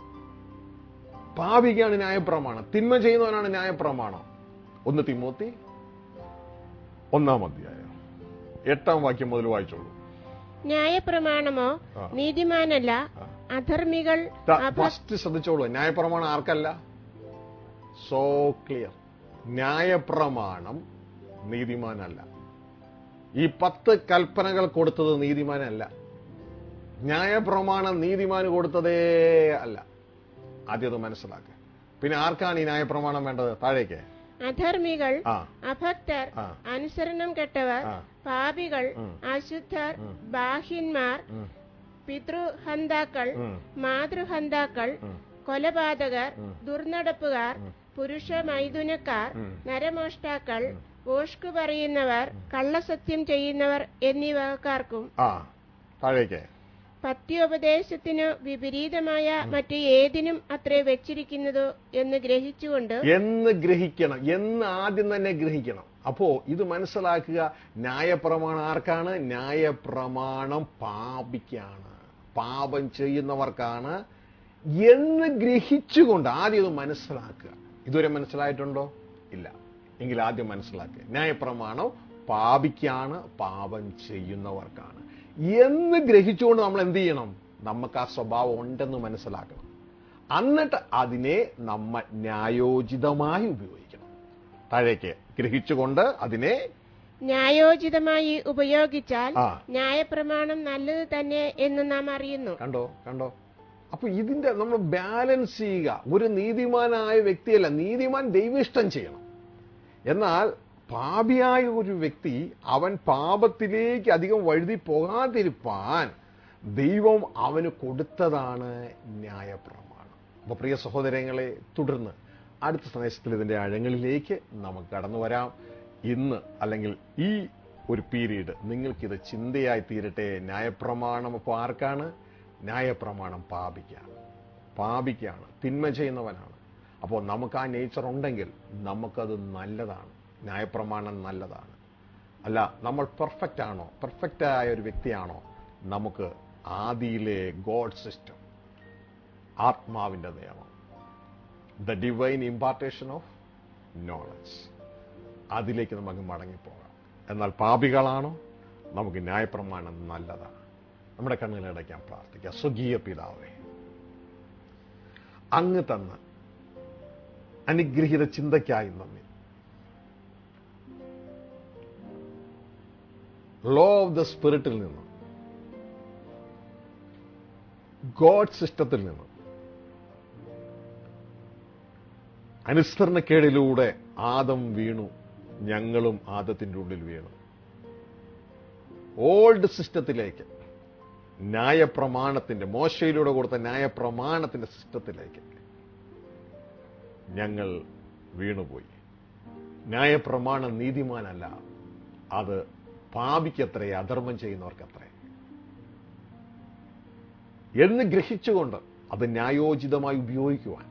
പാപിക്കാണ് ന്യായപ്രമാണം തിന്മ ചെയ്യുന്നവനാണ് ന്യായപ്രമാണം ഒന്ന് തിമോത്തി ഒന്നാം അധ്യായം എട്ടാം വാക്യം മുതൽ വായിച്ചോളൂ ന്യായപ്രമാണമോ ആ. നീതിമാനല്ല അധർമ്മികൾ അഭ- ഫസ്റ്റ് ശ്രദ്ധിച്ചോളൂ ന്യായപ്രമാണം ആർക്കല്ല സോ ക്ലിയർ ന്യായപ്രമാണം നീതിമാനല്ല ഈ പത്ത് കൽപ്പനകൾ കൊടുത്തത് നീതിമാനല്ല ന്യായപ്രമാണം നീതിമാന് കൊടുത്തതേ അല്ല ആദ്യം അത് മനസ്സിലാക്കുക പിന്നെ ആർക്കാണ് ഈ ന്യായപ്രമാണം വേണ്ടത് താഴേക്ക് അധർമ്മികൾ ആ അഭക്തർ ആ. അനുസരണം കെട്ടവർ ആ. പാപികൾ ഉം. അശുദ്ധർ ഉം. ബാഹ്യന്മാർ ഉം, പിതൃഹന്താക്കൾ ഉം, മാതൃഹന്താക്കൾ ഉം. കൊലപാതകർ ഉം. ദുർനടപ്പുകാർ പുരുഷ മൈഥുനക്കാർ ഉം. നരമോഷ്ടാക്കൾ ഓഷ്കു പറയുന്നവർ കള്ളസത്യം ചെയ്യുന്നവർ എന്നിവക്കാർക്കും ആ താഴേക്ക് പത്യോപദേശത്തിനു വിപരീതമായ മറ്റു ഏതിനും അത്രേ വെച്ചിരിക്കുന്നതോ എന്ന് ഗ്രഹിച്ചുകൊണ്ട് എന്ന് ഗ്രഹിക്കണം എന്ന് ആദ്യം തന്നെ ഗ്രഹിക്കണം അപ്പോ ഇത് മനസ്സിലാക്കുക ന്യായപ്രമാണം ആർക്കാണ് ന്യായപ്രമാണം പാപിക്കാണ് പാപം ചെയ്യുന്നവർക്കാണ് എന്ന് ഗ്രഹിച്ചുകൊണ്ട് ആദ്യം ഇത് മനസ്സിലാക്കുക ഇതുവരെ മനസ്സിലായിട്ടുണ്ടോ ഇല്ല എങ്കിൽ ആദ്യം മനസ്സിലാക്കുക ന്യായപ്രമാണം പാപിക്കാണ് പാപം ചെയ്യുന്നവർക്കാണ് എന്ന് ഗ്രഹിച്ചുകൊണ്ട് നമ്മൾ എന്ത് ചെയ്യണം നമുക്ക് ആ സ്വഭാവം ഉണ്ടെന്ന് മനസ്സിലാക്കണം എന്നിട്ട് അതിനെ നമ്മൾ ന്യായോചിതമായി ഉപയോഗിക്കണം താഴേക്ക് ഗ്രഹിച്ചുകൊണ്ട് അതിനെ ന്യായോചിതമായി ഉപയോഗിച്ചാൽ ആ. ന്യായപ്രമാണം നല്ലത് തന്നെ എന്ന് നാം അറിയുന്നു കണ്ടോ കണ്ടോ അപ്പൊ ഇതിന്റെ നമ്മൾ ബാലൻസ് ചെയ്യുക ഒരു നീതിമാനായ വ്യക്തിയല്ല നീതിമാൻ ദൈവിഷ്ടം ചെയ്യണം എന്നാൽ പാപിയായ ഒരു വ്യക്തി അവൻ പാപത്തിലേക്ക് അധികം വഴുതി പോകാതിരിപ്പാൻ ദൈവം അവന് കൊടുത്തതാണ് ന്യായപ്രമാണം അപ്പൊ പ്രിയ സഹോദരങ്ങളെ തുടർന്ന് അടുത്ത സന്ദേശത്തിൽ ഇതിന്റെ ആഴങ്ങളിലേക്ക് നമുക്ക് കടന്നു വരാം ഇന്ന് അല്ലെങ്കിൽ ഈ ഒരു പീരീഡ് നിങ്ങൾക്കിത് ചിന്തയായി തീരട്ടെ ന്യായപ്രമാണം അപ്പോൾ ആർക്കാണ് ന്യായപ്രമാണം പാപിക്കാണ് പാപിക്കാണ് തിന്മ ചെയ്യുന്നവനാണ് അപ്പോൾ നമുക്ക് ആ നേച്ചർ ഉണ്ടെങ്കിൽ നമുക്കത് നല്ലതാണ് ന്യായപ്രമാണം നല്ലതാണ് അല്ല നമ്മൾ പെർഫെക്റ്റ് ആണോ പെർഫെക്റ്റ് ആയ ഒരു വ്യക്തിയാണോ നമുക്ക് ആദിയിലെ ഗോഡ് സിസ്റ്റം ആത്മാവിന്റെ നിയമം the divine impartation of knowledge അതിലേക്ക് നമുക്ക് മടങ്ങിപ്പോകാം എന്നാൽ പാപികളാണോ നമുക്ക് ന്യായപ്രമാണം നല്ലതാണ് നമ്മുടെ കണ്ണുകളടയ്ക്കാൻ പ്രാർത്ഥിക്കാം സ്വകീയ പിതാവേ അങ്ങ് തന്ന അനുഗ്രഹീത ചിന്തയ്ക്കായി നന്ദി ലോ ഓഫ് ദ സ്പിരിറ്റിൽ നിന്ന് ഗോഡ് സിസ്റ്റത്തിൽ നിന്ന് അനുസരണക്കേടിലൂടെ ആദം വീണു ഞങ്ങളും ആദത്തിന്റെ ഉള്ളിൽ വീണു ഓൾഡ് സിസ്റ്റത്തിലേക്ക് ന്യായപ്രമാണത്തിന്റെ മോശയിലൂടെ കൊടുത്ത ന്യായപ്രമാണത്തിന്റെ സിസ്റ്റത്തിലേക്ക് ഞങ്ങൾ വീണുപോയി ന്യായപ്രമാണം നീതിമാനല്ല അത് പാപിക്കത്രേ അധർമ്മം ചെയ്യുന്നവർക്കത്രേ എന്ന് ഗ്രഹിച്ചുകൊണ്ട് അത് ന്യായോചിതമായി ഉപയോഗിക്കുവാൻ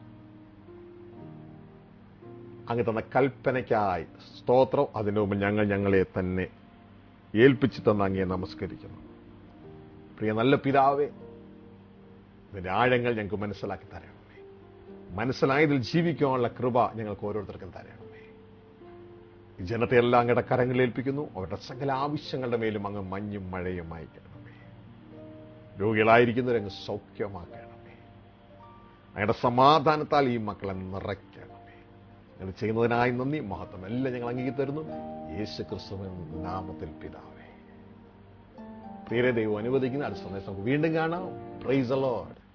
അങ്ങ് തന്ന കൽപ്പനയ്ക്കായി സ്തോത്രം അതിനു മുമ്പ് ഞങ്ങൾ ഞങ്ങളെ തന്നെ ഏൽപ്പിച്ചു തന്ന അങ്ങയെ നമസ്കരിക്കുന്നു പ്രിയ നല്ല പിതാവേ ഇതിന്റെ ആഴങ്ങൾ ഞങ്ങൾക്ക് മനസ്സിലാക്കി തരണമേ മനസ്സിലായതിൽ ജീവിക്കുവാനുള്ള കൃപ ഞങ്ങൾക്ക് ഓരോരുത്തർക്കും തരണമേ ഈ ജനത്തെ എല്ലാം അങ്ങയുടെ കരങ്ങളിൽ ഏൽപ്പിക്കുന്നു അവരുടെ സകല ആവശ്യങ്ങളുടെ മേലും അങ്ങ് മഞ്ഞും മഴയും അയക്കണമേ രോഗികളായിരിക്കുന്നവരങ്ങ് സൗഖ്യമാക്കണമേ അങ്ങയുടെ സമാധാനത്താൽ ഈ മക്കളെ നിറയ്ക്കണമേ ഞങ്ങൾ ചെയ്യുന്നതിനായി നന്ദി മഹത്വം എല്ലാം ഞങ്ങൾ അംഗീകരി തരുന്നു യേശു ക്രിസ്തുവിൻ നാമത്തിൽ പിതാവേ പ്രിയരെ ദൈവം അനുവദിക്കുന്ന അടുത്ത സന്ദേശം നമുക്ക് വീണ്ടും കാണാം പ്രൈസ് ലോഡ്